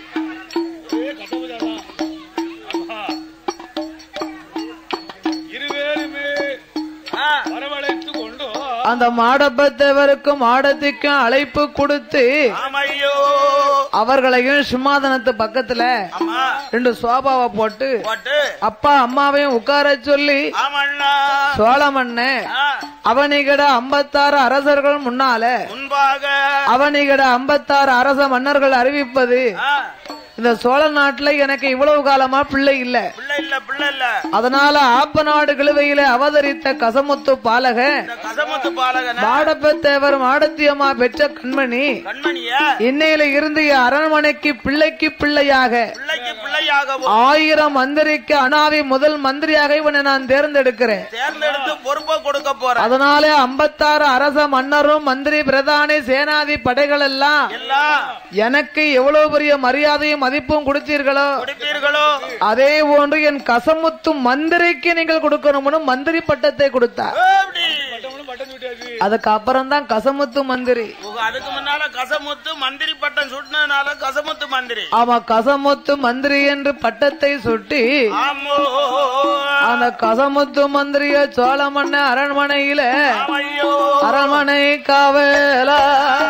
இருவேறுமே ஆ, வரவழைத்து கொண்டு அந்த மாடப்ப தேவருக்கும் மாடத்திக்கும் அழைப்பு கொடுத்து ஆமையோ அவர்களையும் சிம்மாதனத்து பக்கத்துல ஆமா ரெண்டு சோபாவை போட்டு போட்டு அப்பா அம்மாவையும் உட்கார சொல்லி ஆமண்ணா சோழமண்ணே ஆ, அவனிகட ஐம்பத்தாறு அரசர்கள் முன்னால முன்பாக அவனிகட ஐம்பத்தாறு அரச மன்னர்கள் அறிவிப்பது ஆ, இந்த சோழ நாட்டுல எனக்கு இவ்வளவு காலமா பிள்ளை இல்ல பிள்ளை இல்ல பிள்ளை இல்ல அதனால ஆப்ப நாடு கிழுவையில அவதரித்த கசமுத்து பாலக இந்த கசமுத்து பாலகன மாடப்பத்தேவர் மாடத்தியம்மா பெற்ற கண்மணி கண்மணிய இன்னையில இருந்து என் அரண்மனைக்கு பிள்ளைக்கு பிள்ளையாக பிள்ளைக்கு பிள்ளையாகவும் ஆயிரம் மந்திரிக்கு அனாவி முதல் மந்திரியாக இவனை நான் தேர்ந்தெடுக்கிறேன் தேர்ந்தெடுத்து பொறுப்பை கொடுக்க போறேன் அதனால ஐம்பத்தாறு அரச மன்னரும் மந்திரி பிரதானி சேனாதி படைகள் எல்லாம் எல்லாம் எனக்கு எவ்வளவு பெரிய மரியாதையும் மதிப்பும் கொடுத்தீர்களோ கொடுப்பீர்களோ அதே போன்று என் கசமுத்து மந்திரிக்கு நீங்கள் கொடுக்கணும்னு மந்திரி பட்டத்தை கொடுத்தார் அப்படி பட்டம் விட்டாச்சு அதுக்கு அப்புறம் தான் கசமுத்து மந்திரி உங்க அதுக்கு முன்னால கசமுத்து மந்திரி பட்டம் சுட்டினதுனால கசமுத்து மந்திரி ஆமா கசமுத்து மந்திரி என்று பட்டத்தை சுட்டி ஆமோ அந்த கசமுத்து மந்திரிய சோழ மன்ன அரண்மனையில ஐயோ அரண்மனை காவலா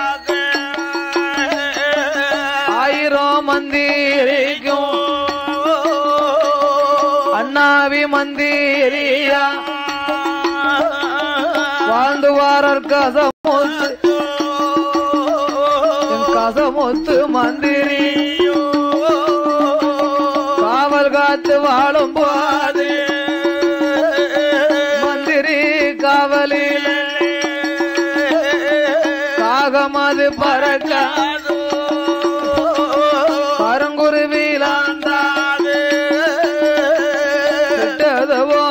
ஆயிரம் மந்திரிக்கும் அண்ணாவி மந்திரியா வாழ்ந்து வாரர் கசமுத்து என் கசமுத்து மந்திரி காவல் காத்து வாழும் போது மந்திரி காவலில் காகமது பறக்க பரங்குருவிலாந்தாது விட்டதுவோ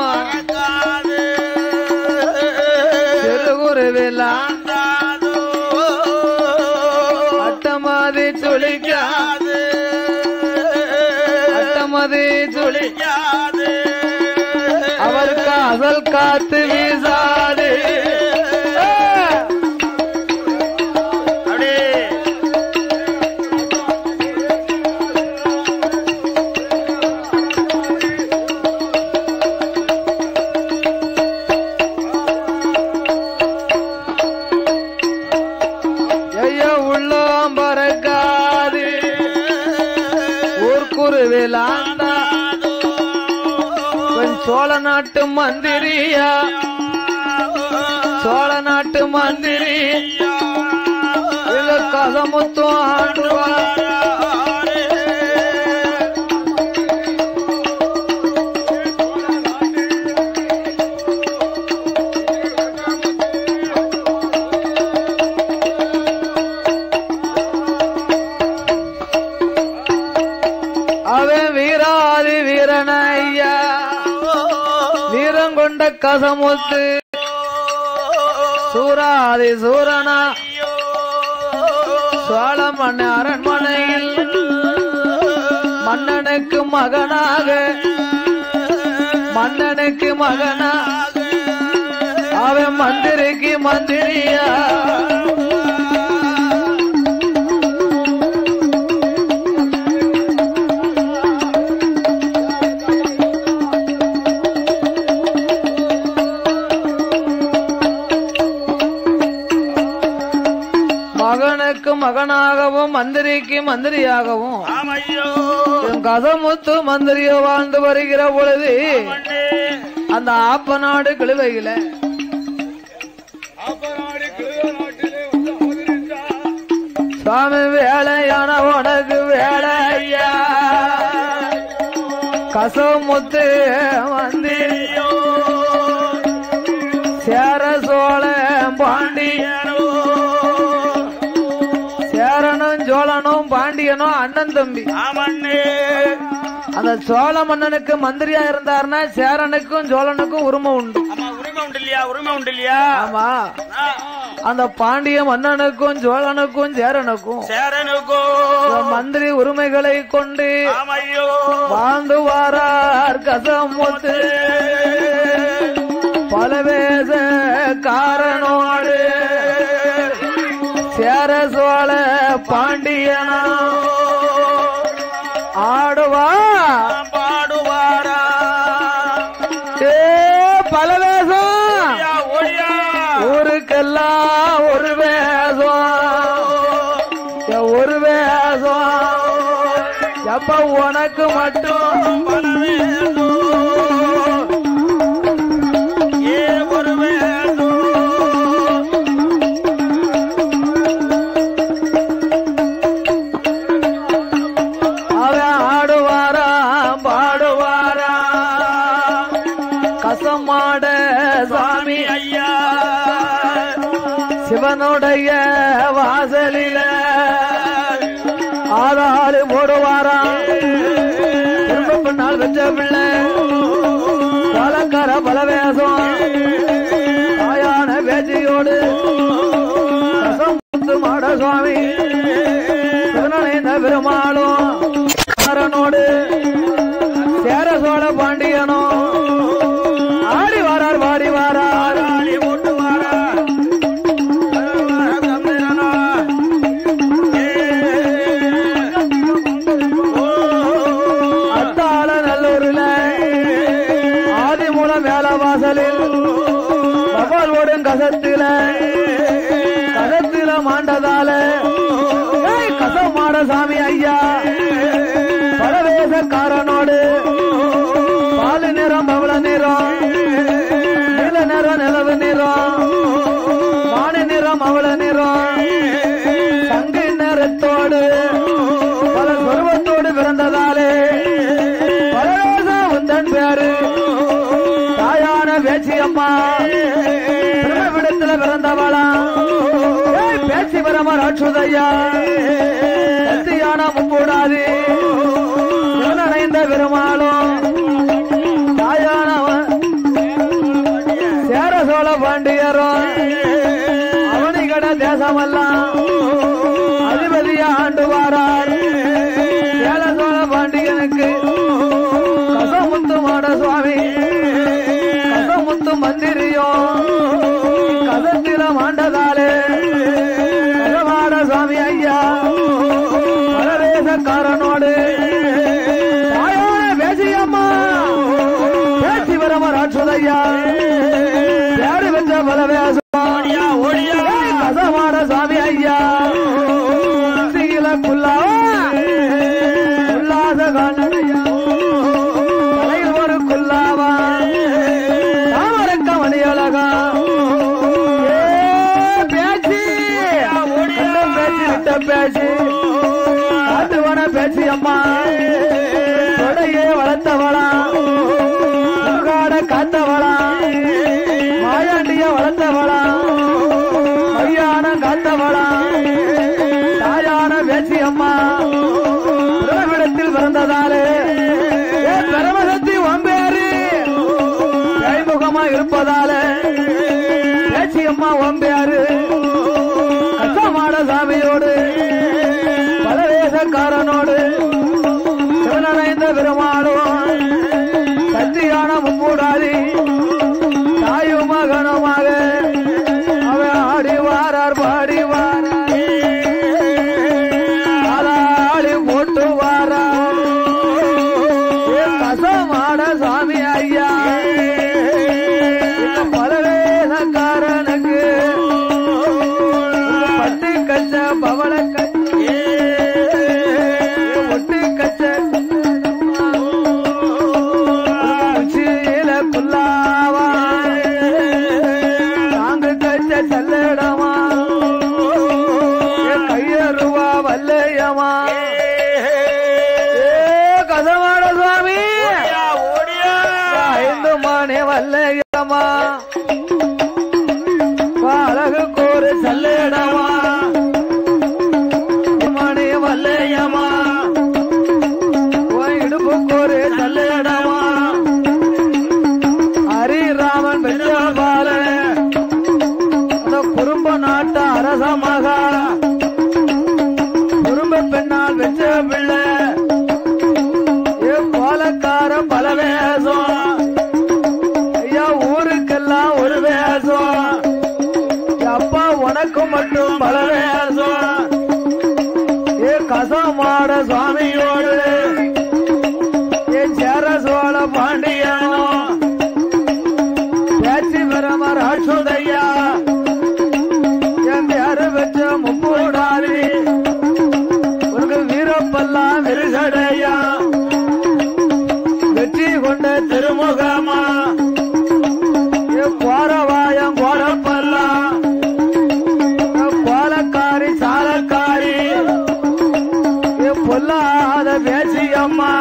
சிறுகுருவிலாந்த அட்டமதி சுழிக்காது அட்டமதி சுழி அவருக்கு அசல் காத்து வீசாது அப்படியே ஐயா உள்ளம் பறக்காது ஊர்க்குருவிலாந்தா இவன் சோழ நாட்டு மந்திரியா சோழ நாட்டு மந்திரி இல்ல கசமுத்தும் ஆண்டுவா அவன் வீராதி வீரனையா வீரங்கொண்ட கசமுத்து சூராதி சூரனா சோழ மன்ன அரண்மனையில் மன்னனுக்கு மகனாக மன்னனுக்கு மகனா அவன் மந்திரிக்கு மந்திரியா மகனுக்கு மகனாகவும் மந்திரிக்கு மந்திரியாகவும் ஆமையோ என் கதமுத்து மந்திரியோ வாழ்ந்து வருகிற பொழுது மண்ணே அந்த ஆப்ப நாடு கிழுவையில ஆப்பநாடு கிழவ நாட்டிலே வந்து அவதரித்தார் சுவாமி வேலையான உனக்கு வேலையா கசமுத்து மந்திரியோ சேர சோழ பாண்டியனோ சேரனும் சோழனும் பாண்டியனும் அண்ணன் தம்பி ஆமண்ணே அந்த சோழ மன்னனுக்கு மந்திரியா இருந்தாருன்னா சேரனுக்கும் சோழனுக்கும் உரிமை உண்டு ஆமா உரிமை உண்டு இல்லையா உரிமை உண்டு இல்லையா ஆமா ஆ, அந்த பாண்டிய மன்னனுக்கும் சோழனுக்கும் சேரனுக்கும் சேரனுக்கோ மந்திரி உரிமைகளை கொண்டு ஆமையோ வாழ்ந்து வாரார் கசமுத்து பலவேச காரணோடு சேர சோழ பாண்டியனா ஆடுவா பாடுவாரா ஏ பலவேசம் ஓடியா, ஓடியா ஊருக்கெல்லாம் ஒரு வேஷம் ஏ, ஒரு வேஷம் எப்ப உனக்கு மட்டும் ஏ ஒரு வேண்டும் அவன் ஆடுவாரா பாடுவாரா கசமாட சாமி ஐயா சிவனுடைய வாசலில ஆதாறு போடுவாராம் திரும்ப பின்னால் வச்ச பிள்ளை பலக்கர பலவேசம் தாயான பேச்சியோடு கசமுத்து மாட சுவாமி சிவனடைந்த பெருமாளும் காரனோடு சேர சோழ பாண்டியனும் ஆடி வாரார் பாடி வாரார் ஆடி போட்டு வாரா தம்பிரனா அத்தாள நல்லூர்ல ஆதிமூலம் வேல வாசலில் கபால் ஓடும் கசத்தில கசத்தில மாண்டதால ஏய், கசமாட சாமி ஐயா பரவேசக்காரனோடு பால் நிறம் பவள நிறம் நீல நிறம் நிலவு நிறம் மானி நிறம் அவள நிறம் தங்கை நிறத்தோடு பல சொருவத்தோடு பிறந்ததாலே பரவேச உந்தன் பேரு தாயான பேச்சி அம்மா பிரமவிடத்துல பிறந்தவளா ஏய், பேச்சி பிரம ராட்சுதையா சத்தியான முக்கூடாது சிவனடைந்த பெருமாளும் தாயானவன் சேர சோழ பாண்டியரும் அவனிகட தேசமெல்லாம் அதிபதியா ஆண்டு வாரார் சேர சோழ பாண்டியனுக்கு கசமுத்து மாட சுவாமி கசமுத்து மந்திரியும் கசத்தில மாண்டதாலே கசமாட சுவாமி ஐயா பரதேசக்காரனோடு தாயான பேசியம்மா பேசி வரம ராட்சுதையா யாரு வச்ச பலவேசம் ஓடியா ஓடியா ஏய், கசமாட சுவாமி ஐயா சிகில குல்லாவா உல்லாச காணனையா தலையில் ஒரு குல்லாவா தாமரக்க மணியழகா ஏ, பேச்சு கண்டம் பேச்சு விட்ட பேச்சு காட்டுவன பேச்சு அம்மா தொடையே வளர்த்தவளா உங்காட காத்தவளா மாயாண்டிய வளர்த்தவளா மையான காத்தவளா தாயான பேச்சு அம்மா பிரமிடத்தில் பிறந்ததாலே ஏ பிரமசக்தி ஒம்பேரு கைமுகமா இருப்பதாலே பேச்சு அம்மா ஒம்பேரு கசமாட சாமியோடு பலவேசக்காரனோடு சிவனடைந்த பெருமாளும் சத்தியான மும்மூடாதி தாயும் மகனுமாக அவன் ஆடி வாரார் பாடி வாரார் ஆளாளி போட்டு வாரார் ஏ கசமாட சாமி ஐயா இந்த பலவேசக்காரனுக்கு பட்டு கச்ச பவள கச்ச ஒட்டு கச்ச உச்சியில குல்லா சல்லையமா அழகுக்கு ஒரு சல்லையடமா மணி வல்லையமா உன் இடுப்புக்கு ஒரு சல்லையடமா ஹரிராமன் பெற்றபால அந்த குறும்ப நாட்டு அரச மகா குறும்ப பெண்ணால் வெச்ச பிள்ளை ஏ கோலக்கார பல வேஷம் ஐயா ஊருக்கெல்லாம் ஒரு வேஷம் அப்பா உனக்கு மட்டும் பல வேஷம் ஏ கசமாட சுவாமியோடு ஏ சேர சோழ பாண்டியனோ பேச்சு பெறம ராட்சுதையா என் பேரு வச்ச முப்பூடாரி உனக்கு வீரப்பெல்லாம் விரிசடையா வெற்றி கொண்ட திருமுகமா ஏ கோரவாயம் கோரப்பெல்லாம் ஏ கோலக்காரி சாலக்காரி ஏ பொல்லாத பேசி அம்மா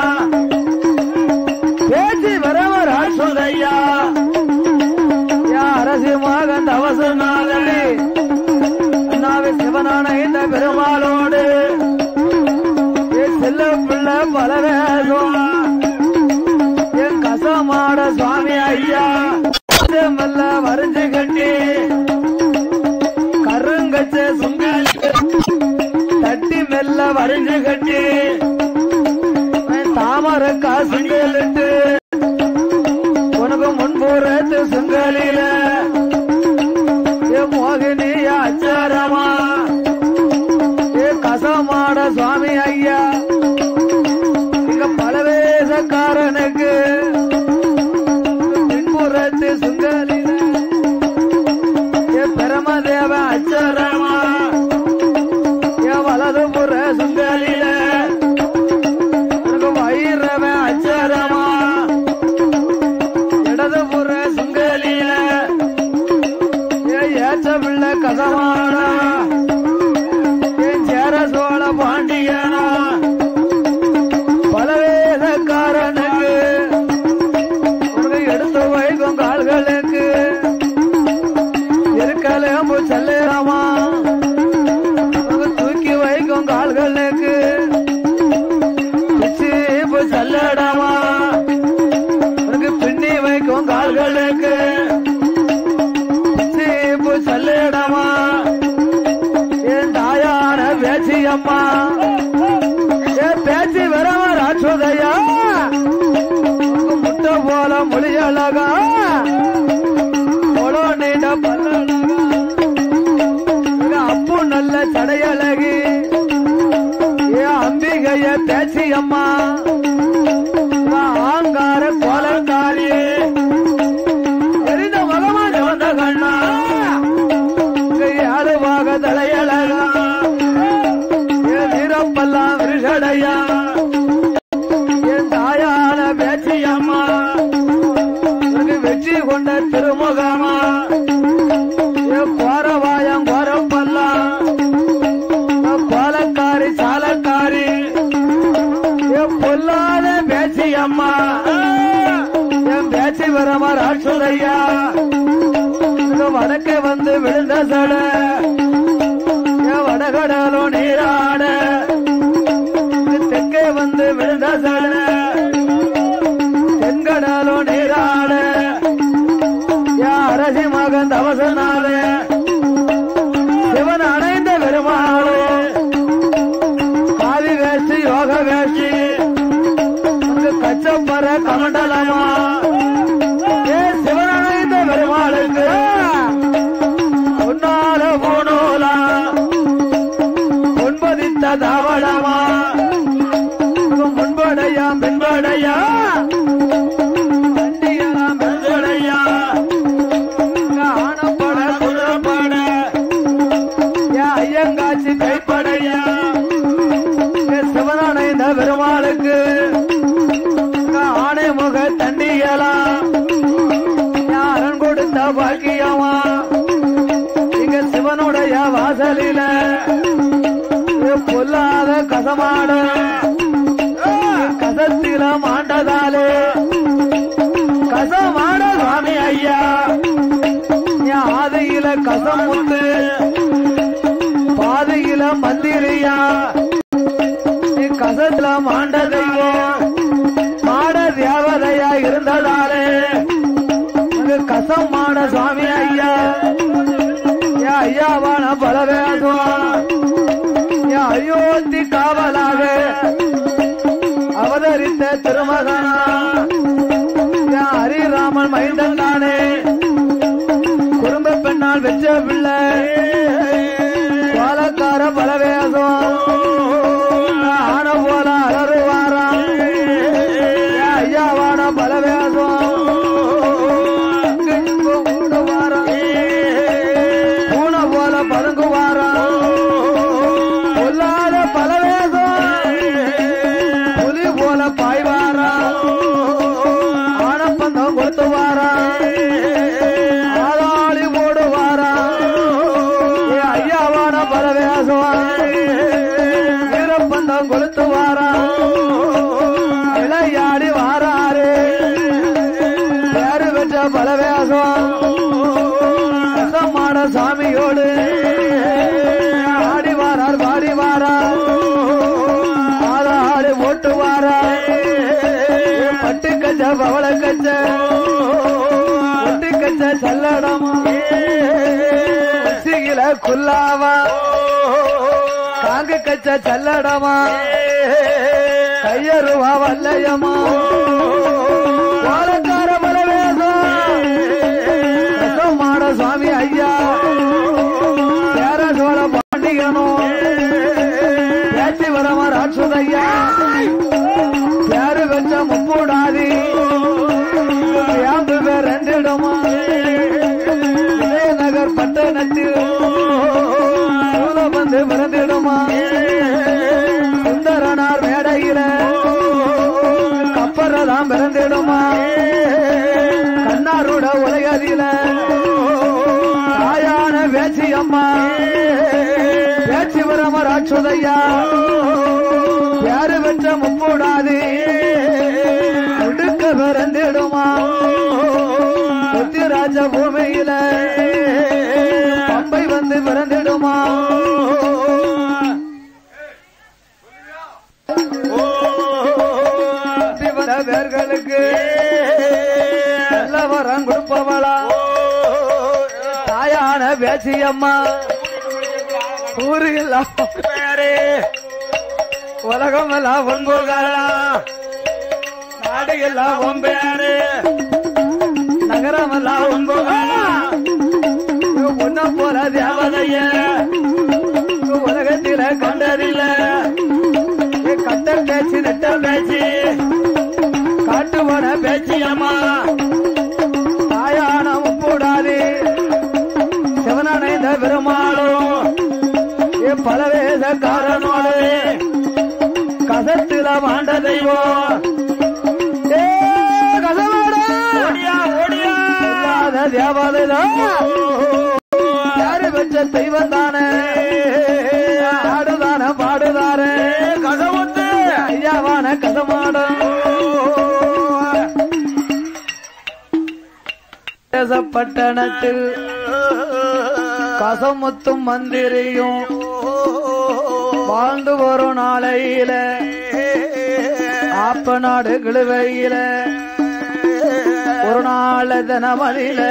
பேச்சு வரவர் ஆசுதையா யா அரசி மகன் தவசநாதனே அண்ணாவே சிவனான இந்த பெருமாளோடு என் செல்ல பிள்ளை பல வேகம் என் கசமாட சுவாமி ஐயா மெல்ல வரைஞ்சு கட்டி கருங்கச்ச சுங்காலி தட்டி மெல்ல வரைஞ்சு கட்டி தாமரை காசுங்கலிட்டு உனக்கு முன்புறத்து சுங்கலில ஏ மோகினி அச்சாரமா ஏ கசமாட சுவாமி ஐயா இங்க பலவேசக்காரனுக்கு பின்புறத்து சுங்கலில ஏ பிரமதேவ அச்சாரமா ஏ வலதுபுற சுங்கலில உனக்கு வயிறவ அச்சாரமா இடதுபுற சுங்கலில ஏ ஏச்ச பிள்ளை கதவானா ஏன் சேர சோழ பாண்டியனா பலவேதக்காரனுக்கு உனக்கு எடுத்து வைக்கும் கால்களுக்கு இருக்கலேம்பு செல்லுறாமா உனக்கு தூக்கி வைக்கும் கால்களுக்கு பிச்சீப்பு செல்லடமா உனக்கு பின்னி வைக்கும் கால்களுக்கு சீப்பு செல்லிடமா என் தாயான பேச்சு அம்மா என் பேச்சு வரவ ராட்சுதையா உங்க முட்டை போல மொழியழகா கொலோ நீண்ட பல்லழகா உங்க அப்பு நல்ல சடையழகி என் அம்பிகைய பேச்சு அம்மா உன் ஆங்கார கோலக்காரி எரிந்த மகமா சிவந்த கண்ணா யாருவாக தலையழகா என் வீரப்பெல்லாம் விரிசடையா என் தாயான பேச்சியம்மா உனக்கு வெற்றி கொண்ட திருமுகமா என் கோரவாயம் கோரப்பெல்லாம் கோலக்காரி சாலக்காரி என் பொல்லாத பேச்சியம்மா என் பேச்சு வரமா ராட்சுதையா இங்க வடக்கே வந்து விழுந்த சட என் வடகடலும் நீராட இங்க தெற்கே வந்து விழுந்த சட தென்கடலும் நீராட என் அரசி மகன் தவசனால சிவன் அடைந்த பெருமாளே காவி வேஷ்டி யோக வேஷ்டி உனக்கு கச்சம்பர கமண்டலமா ஏ சிவனடைந்த பெருமாளுக்கு உன்னால போனோலா பொன்பதித்த தாவளமா முன்படையா பின்படையா வண்டியெல்லாம் பெருந்தடையா ஆனப்பட குதிரப்பட ஏன் ஐயங்காட்சி கைப்படையா ஏன் சிவனடைந்த பெருமாளுக்கு ஆணை முக தண்டியலா யாரன் கொடுத்த பாக்கியமா இங்க சிவனுடைய வாசலில ஏ பொல்லாத கசமாட கசத்தில மாண்டதாலே கசமாட சுவாமி கசமுத்து பாதையில மந்திரியா நீ கசத்துல மாண்ட தெய்வம் மாட தேவதையா இருந்ததாலே அங்க கசம் மாட சுவாமி ஐயா ஏ ஐயாவான பலவேதும் ஏ அயோத்தி காவலாக அவதரித்த திருமகனா ஏ ஹரிராமன் மைந்தன் தானே குடும்ப பெண்ணால் வெச்ச பிள்ளை பாலக்கார பலவேதம் ஆன போல அலறுவாராம் ஏ ஐயாவான பலவேதம் இங்கு இங்கு ஓடுவாராம் பூனை போல பதுங்குவாராம் பொல்லாத பலவேதம் புலி போல பாய்வாராம் ஆனப்பந்தம் கொடுத்துவாராம் ஆளாளி ஓடுவாராம் ஏ ஐயாவான பலவேசம் வீரப்பந்தம் கொளுத்துவாராம் விளையாடி வாராரு பேரு பெற்ற பலவேசம் கசமான சாமியோடு ஆடி வாரார் பாடி வாரார் ஆளாடி ஓட்டு வாரார் பட்டு கச்ச பவள கச்ச ஒட்டு கச்ச சல்லடமா சிகில குல்லாவா காங்கு கச்ச சல்லடமா கையருவா வல்லையமா பாலக்கார பலவேசம் மாட சுவாமி ஐயா பேர சோழ பாண்டிகனும் பேச்சு வரமா ராட்சுதையா பேரு வச்ச முப்பூடாதி யாந்து பேர் ரெண்டிடமா விஜயநகர் பட்டணத்தில் வந்து பிறந்திடுமா சுந்தரனார் மேடையில கப்பரதான் பிறந்திடுமா கண்ணாரோட உலகதில தாயான வேச்சி அம்மா வேச்சி வரம ராட்சுதையா யாரு பெற்ற முப்பூடாது உடுக்க பிறந்திடுமா ராஜ பூமியில பம்பை வந்து பிறந்திடுமா சிவன பேர்களுக்கு நல்ல வரம் கொடுப்பவளா தாயான பேச்சியம்மா ஊரு எல்லாம் உலகம் எல்லாம் ஒன்புகளா நாடு எல்லாம் ஒன்பேரு நகரம் எல்லாம் ஒன்புகளா உன்ன போல தேவதைய உலகத்தில கண்டதில்ல கட்ட பேச்சு நெட்ட பேச்சு காட்டு போன பேச்சியம்மா தாயான உப்பூடாது சிவனடைந்த பெருமாளும் பலவேத காரணோடு கசத்துல மாண்ட தெய்வம் ஏ கசவாடா இல்லாத தேவாலயம் யாரு வச்ச தெய்வம் தானே ஆடுதான பாடுதானே கதவுத்து ஐயாவான கதமாடம் பட்டணத்தில் கசமுத்தும் மந்திரியும் வாழ்ந்து வரும் நாளையில ஆப்ப நாடு கிழுவையில ஒரு நாள் தினமதியில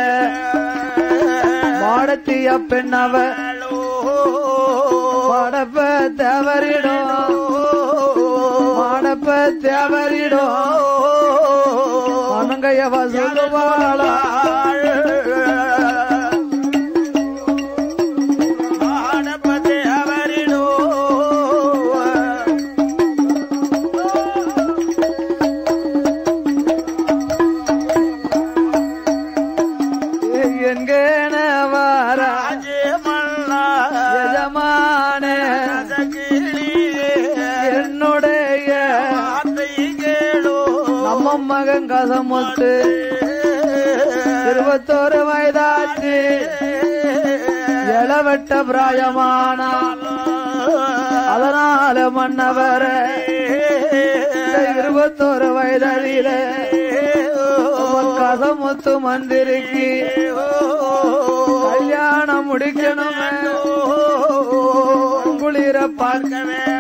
மாடத்திய பெண்ணவ மாடப்ப தேவரிடும் மாடப்ப தேவரிடும் மனங்கையவ சொல்லுவாளா எங்கன வாரா எஜமானே என்னுடைய நம்ம மகன் கசமுத்து இருபத்தோரு வயதாச்சு இளவட்ட பிராயமானா அதனால மன்னவர இருபத்தோரு வயதில கசமுத்து மந்திரிக்கு கல்யாணம் முடிக்கணும் குளிர பார்க்க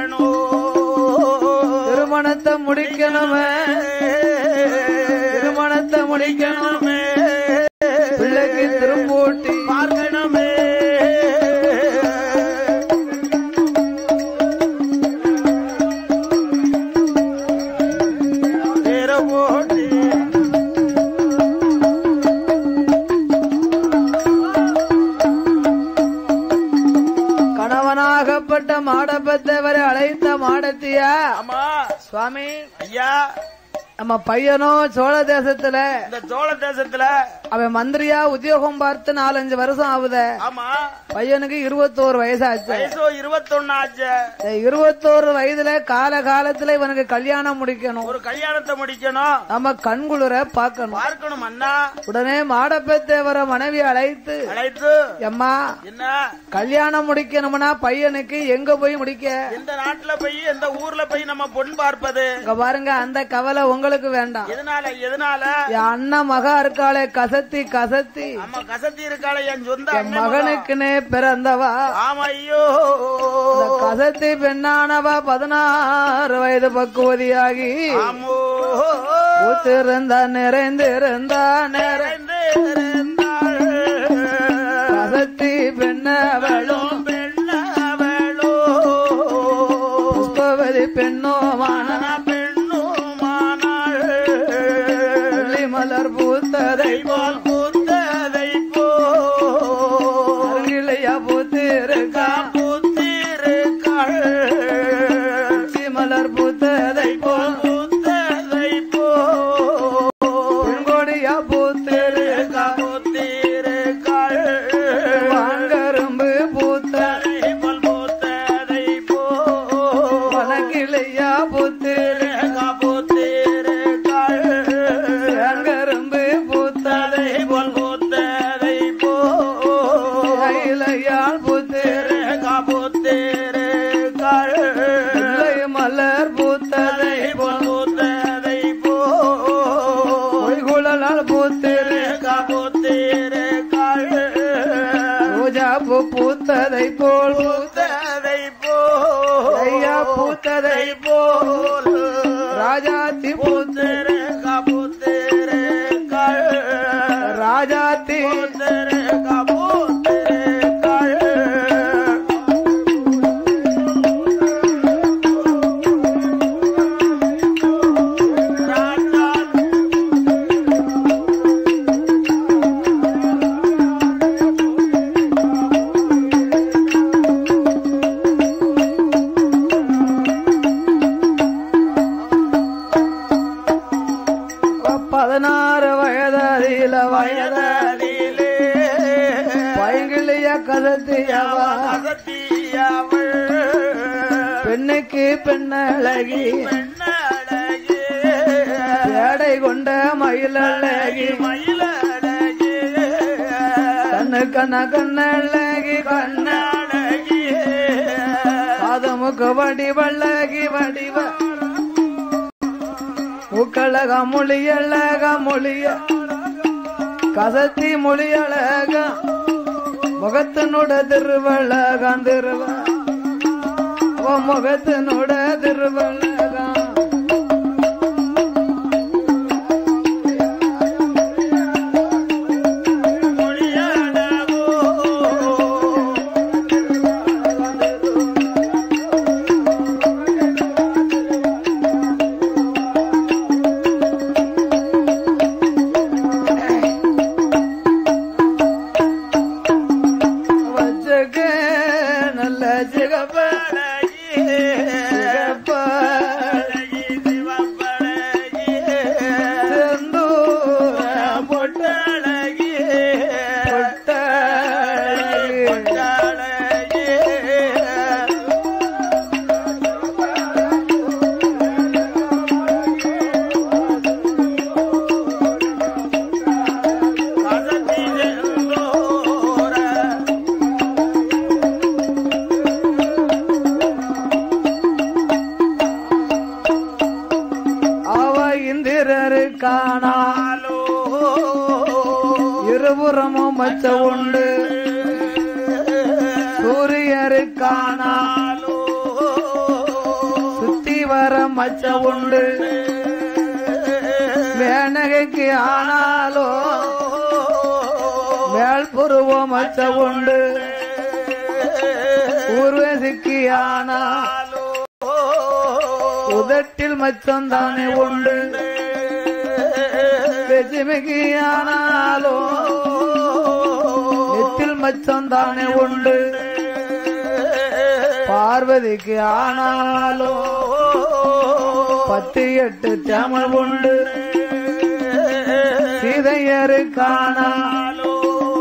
திருமணத்தை முடிக்கணும் திருமணத்தை முடிக்கணும் பிள்ளைக்கு திரும்பூட்டி பார்க்கணுமே திறமோட்டி கணவனாகப்பட்ட மாடப்பத்தவரை அழைத்த மாடத்தியா ஆமா சுவாமி ஐயா நம்ம பையனும் சோழ தேசத்துல இந்த சோழ தேசத்துல அவன் மந்திரியா உத்தியோகம் பார்த்து நாலஞ்சு வருஷம் ஆகுத ஆமா பையனுக்கு இருபத்தோரு வயசாச்சு வயசு இருபத்தொன்னு ஆச்சு இந்த இருபத்தோரு வயதுல கால காலத்துல இவனுக்கு கல்யாணம் முடிக்கணும் ஒரு கல்யாணத்தை முடிக்கணும் நம்ம கண்குளிர பார்க்கணும் பார்க்கணும் அண்ணா உடனே மாடப்பத்தேவர மனைவி அழைத்து அழைத்து எம்மா என்ன கல்யாணம் முடிக்கணும்னா பையனுக்கு எங்க போய் முடிக்க எந்த நாட்டுல போய் எந்த ஊர்ல போய் நம்ம பொன் பார்ப்பது இங்க பாருங்க அந்த கவலை உங்களுக்கு வேண்டாம் எதனால எதனால என் அண்ணன் மகா இருக்காளே கசத்தி கசத்தி நம்ம கசத்தி இருக்காளே என் சொந்த என் அண்ணன் மகன். மகனுக்குனே பிறந்தவா ஆமா ஐயோ இந்த கசத்தி பெண்ணானவா பதினாறு வயது பக்குவதியாகி ஆமோ பூத்திருந்தா நிறைந்திருந்தா நிறை நிறைந்திருந்தாள். கசத்தி பெண்ணவளும் பெண்ணவளோ புஷ்பவதி பெண்ணோமான பெண்ணுமானாள். பள்ளி மலர் பூத்ததை போல் பூத்ததை போல் அருகிலையா பூத்திருக்கா பூத்திருக்காள். பள்ளி மலர் பூத்ததை போல் பூத்ததை போல் பெண்கொடியா பூத்திருக்கா பூத்திருக்காள். வாங்கரும்பு பூத்ததை போல் பூத்ததை போல் வனக்கிளையா பூத்திருக்கா பூத்திருக்காள். வாங்கரும்பு பூத்ததை போல் பூத்ததை போல் இலையால் பூத்திருக்கா பூத்திருக்காள். முல்லை மலர் பூத்ததை போல் பூத்ததை போல் பொய்குழலால் பூத்திருக்கா பூத்திருக்காள். ரோஜா பூ பூத்ததை போல் பூத்ததை போல் ஐயா பூத்ததை போல் ராஜாத்தி பூத்து பூத்திருக்கா பூத்திருக்காள். ராஜாத்தி பூத்திருக்கா பூத்திருக்காள். ராஜா பதினாறு வயதில வயத வயதிலே பைங்கிளிய கதத்தியவா அகத்தியவள் பெண்ணுக்கு பெண்ணழகி பெண்ணழகே ஏடை கொண்ட மயிலழகி மயிலழகே கண்ணு கண்ண கண்ணழகி கண்ண அழகியே காதமுக்கு வடிவழகி வடிவ முக்கழக மொழியழக மொழிய கசத்தி மொழியழக முகத்தினுட திருவழகம் திருவ அவ முகத்தினுட திருவழகம் மொழியழகோ வச்சக நல்ல சிகப்ப அழகியே சிகப்ப அழகி சிவப்பழகியே செந்தூர பொட்ட பொட்டழகியே பொட்டழகி. பொட்டழகியே கசத்தி செந்தூர அவ இந்திரரு காணா ஆலோ இருபுறமும் மச்ச உண்டு காணா சுத்தி வர மச்ச உண்டு வேணகைக்கு ஆனாலோ மேல் புருவம் மச்ச உண்டு ஊர்வசிக்கு ஆனா உதட்டில் மச்சம் தானே உண்டு வெஜிமிக்கு ஆனாலோ நெத்தில் மச்சம் தானே உண்டு பார்வதிக்கு ஆனாலோ பத்து எட்டு தேமல் உண்டு சீதையரு காணாலோ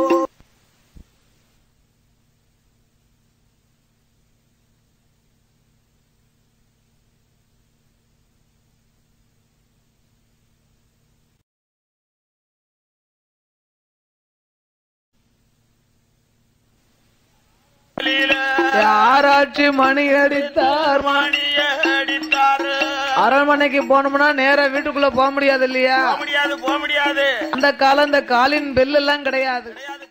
யாராச்சு மணி அடித்தார் மணிய அடித்தாரு அரண்மனைக்கு போனோம்னா நேரா வீட்டுக்குள்ள போக முடியாது இல்லையா போக முடியாது போக முடியாது அந்த காலம் இந்த காலின் பெல் எல்லாம் கிடையாது கிடையாது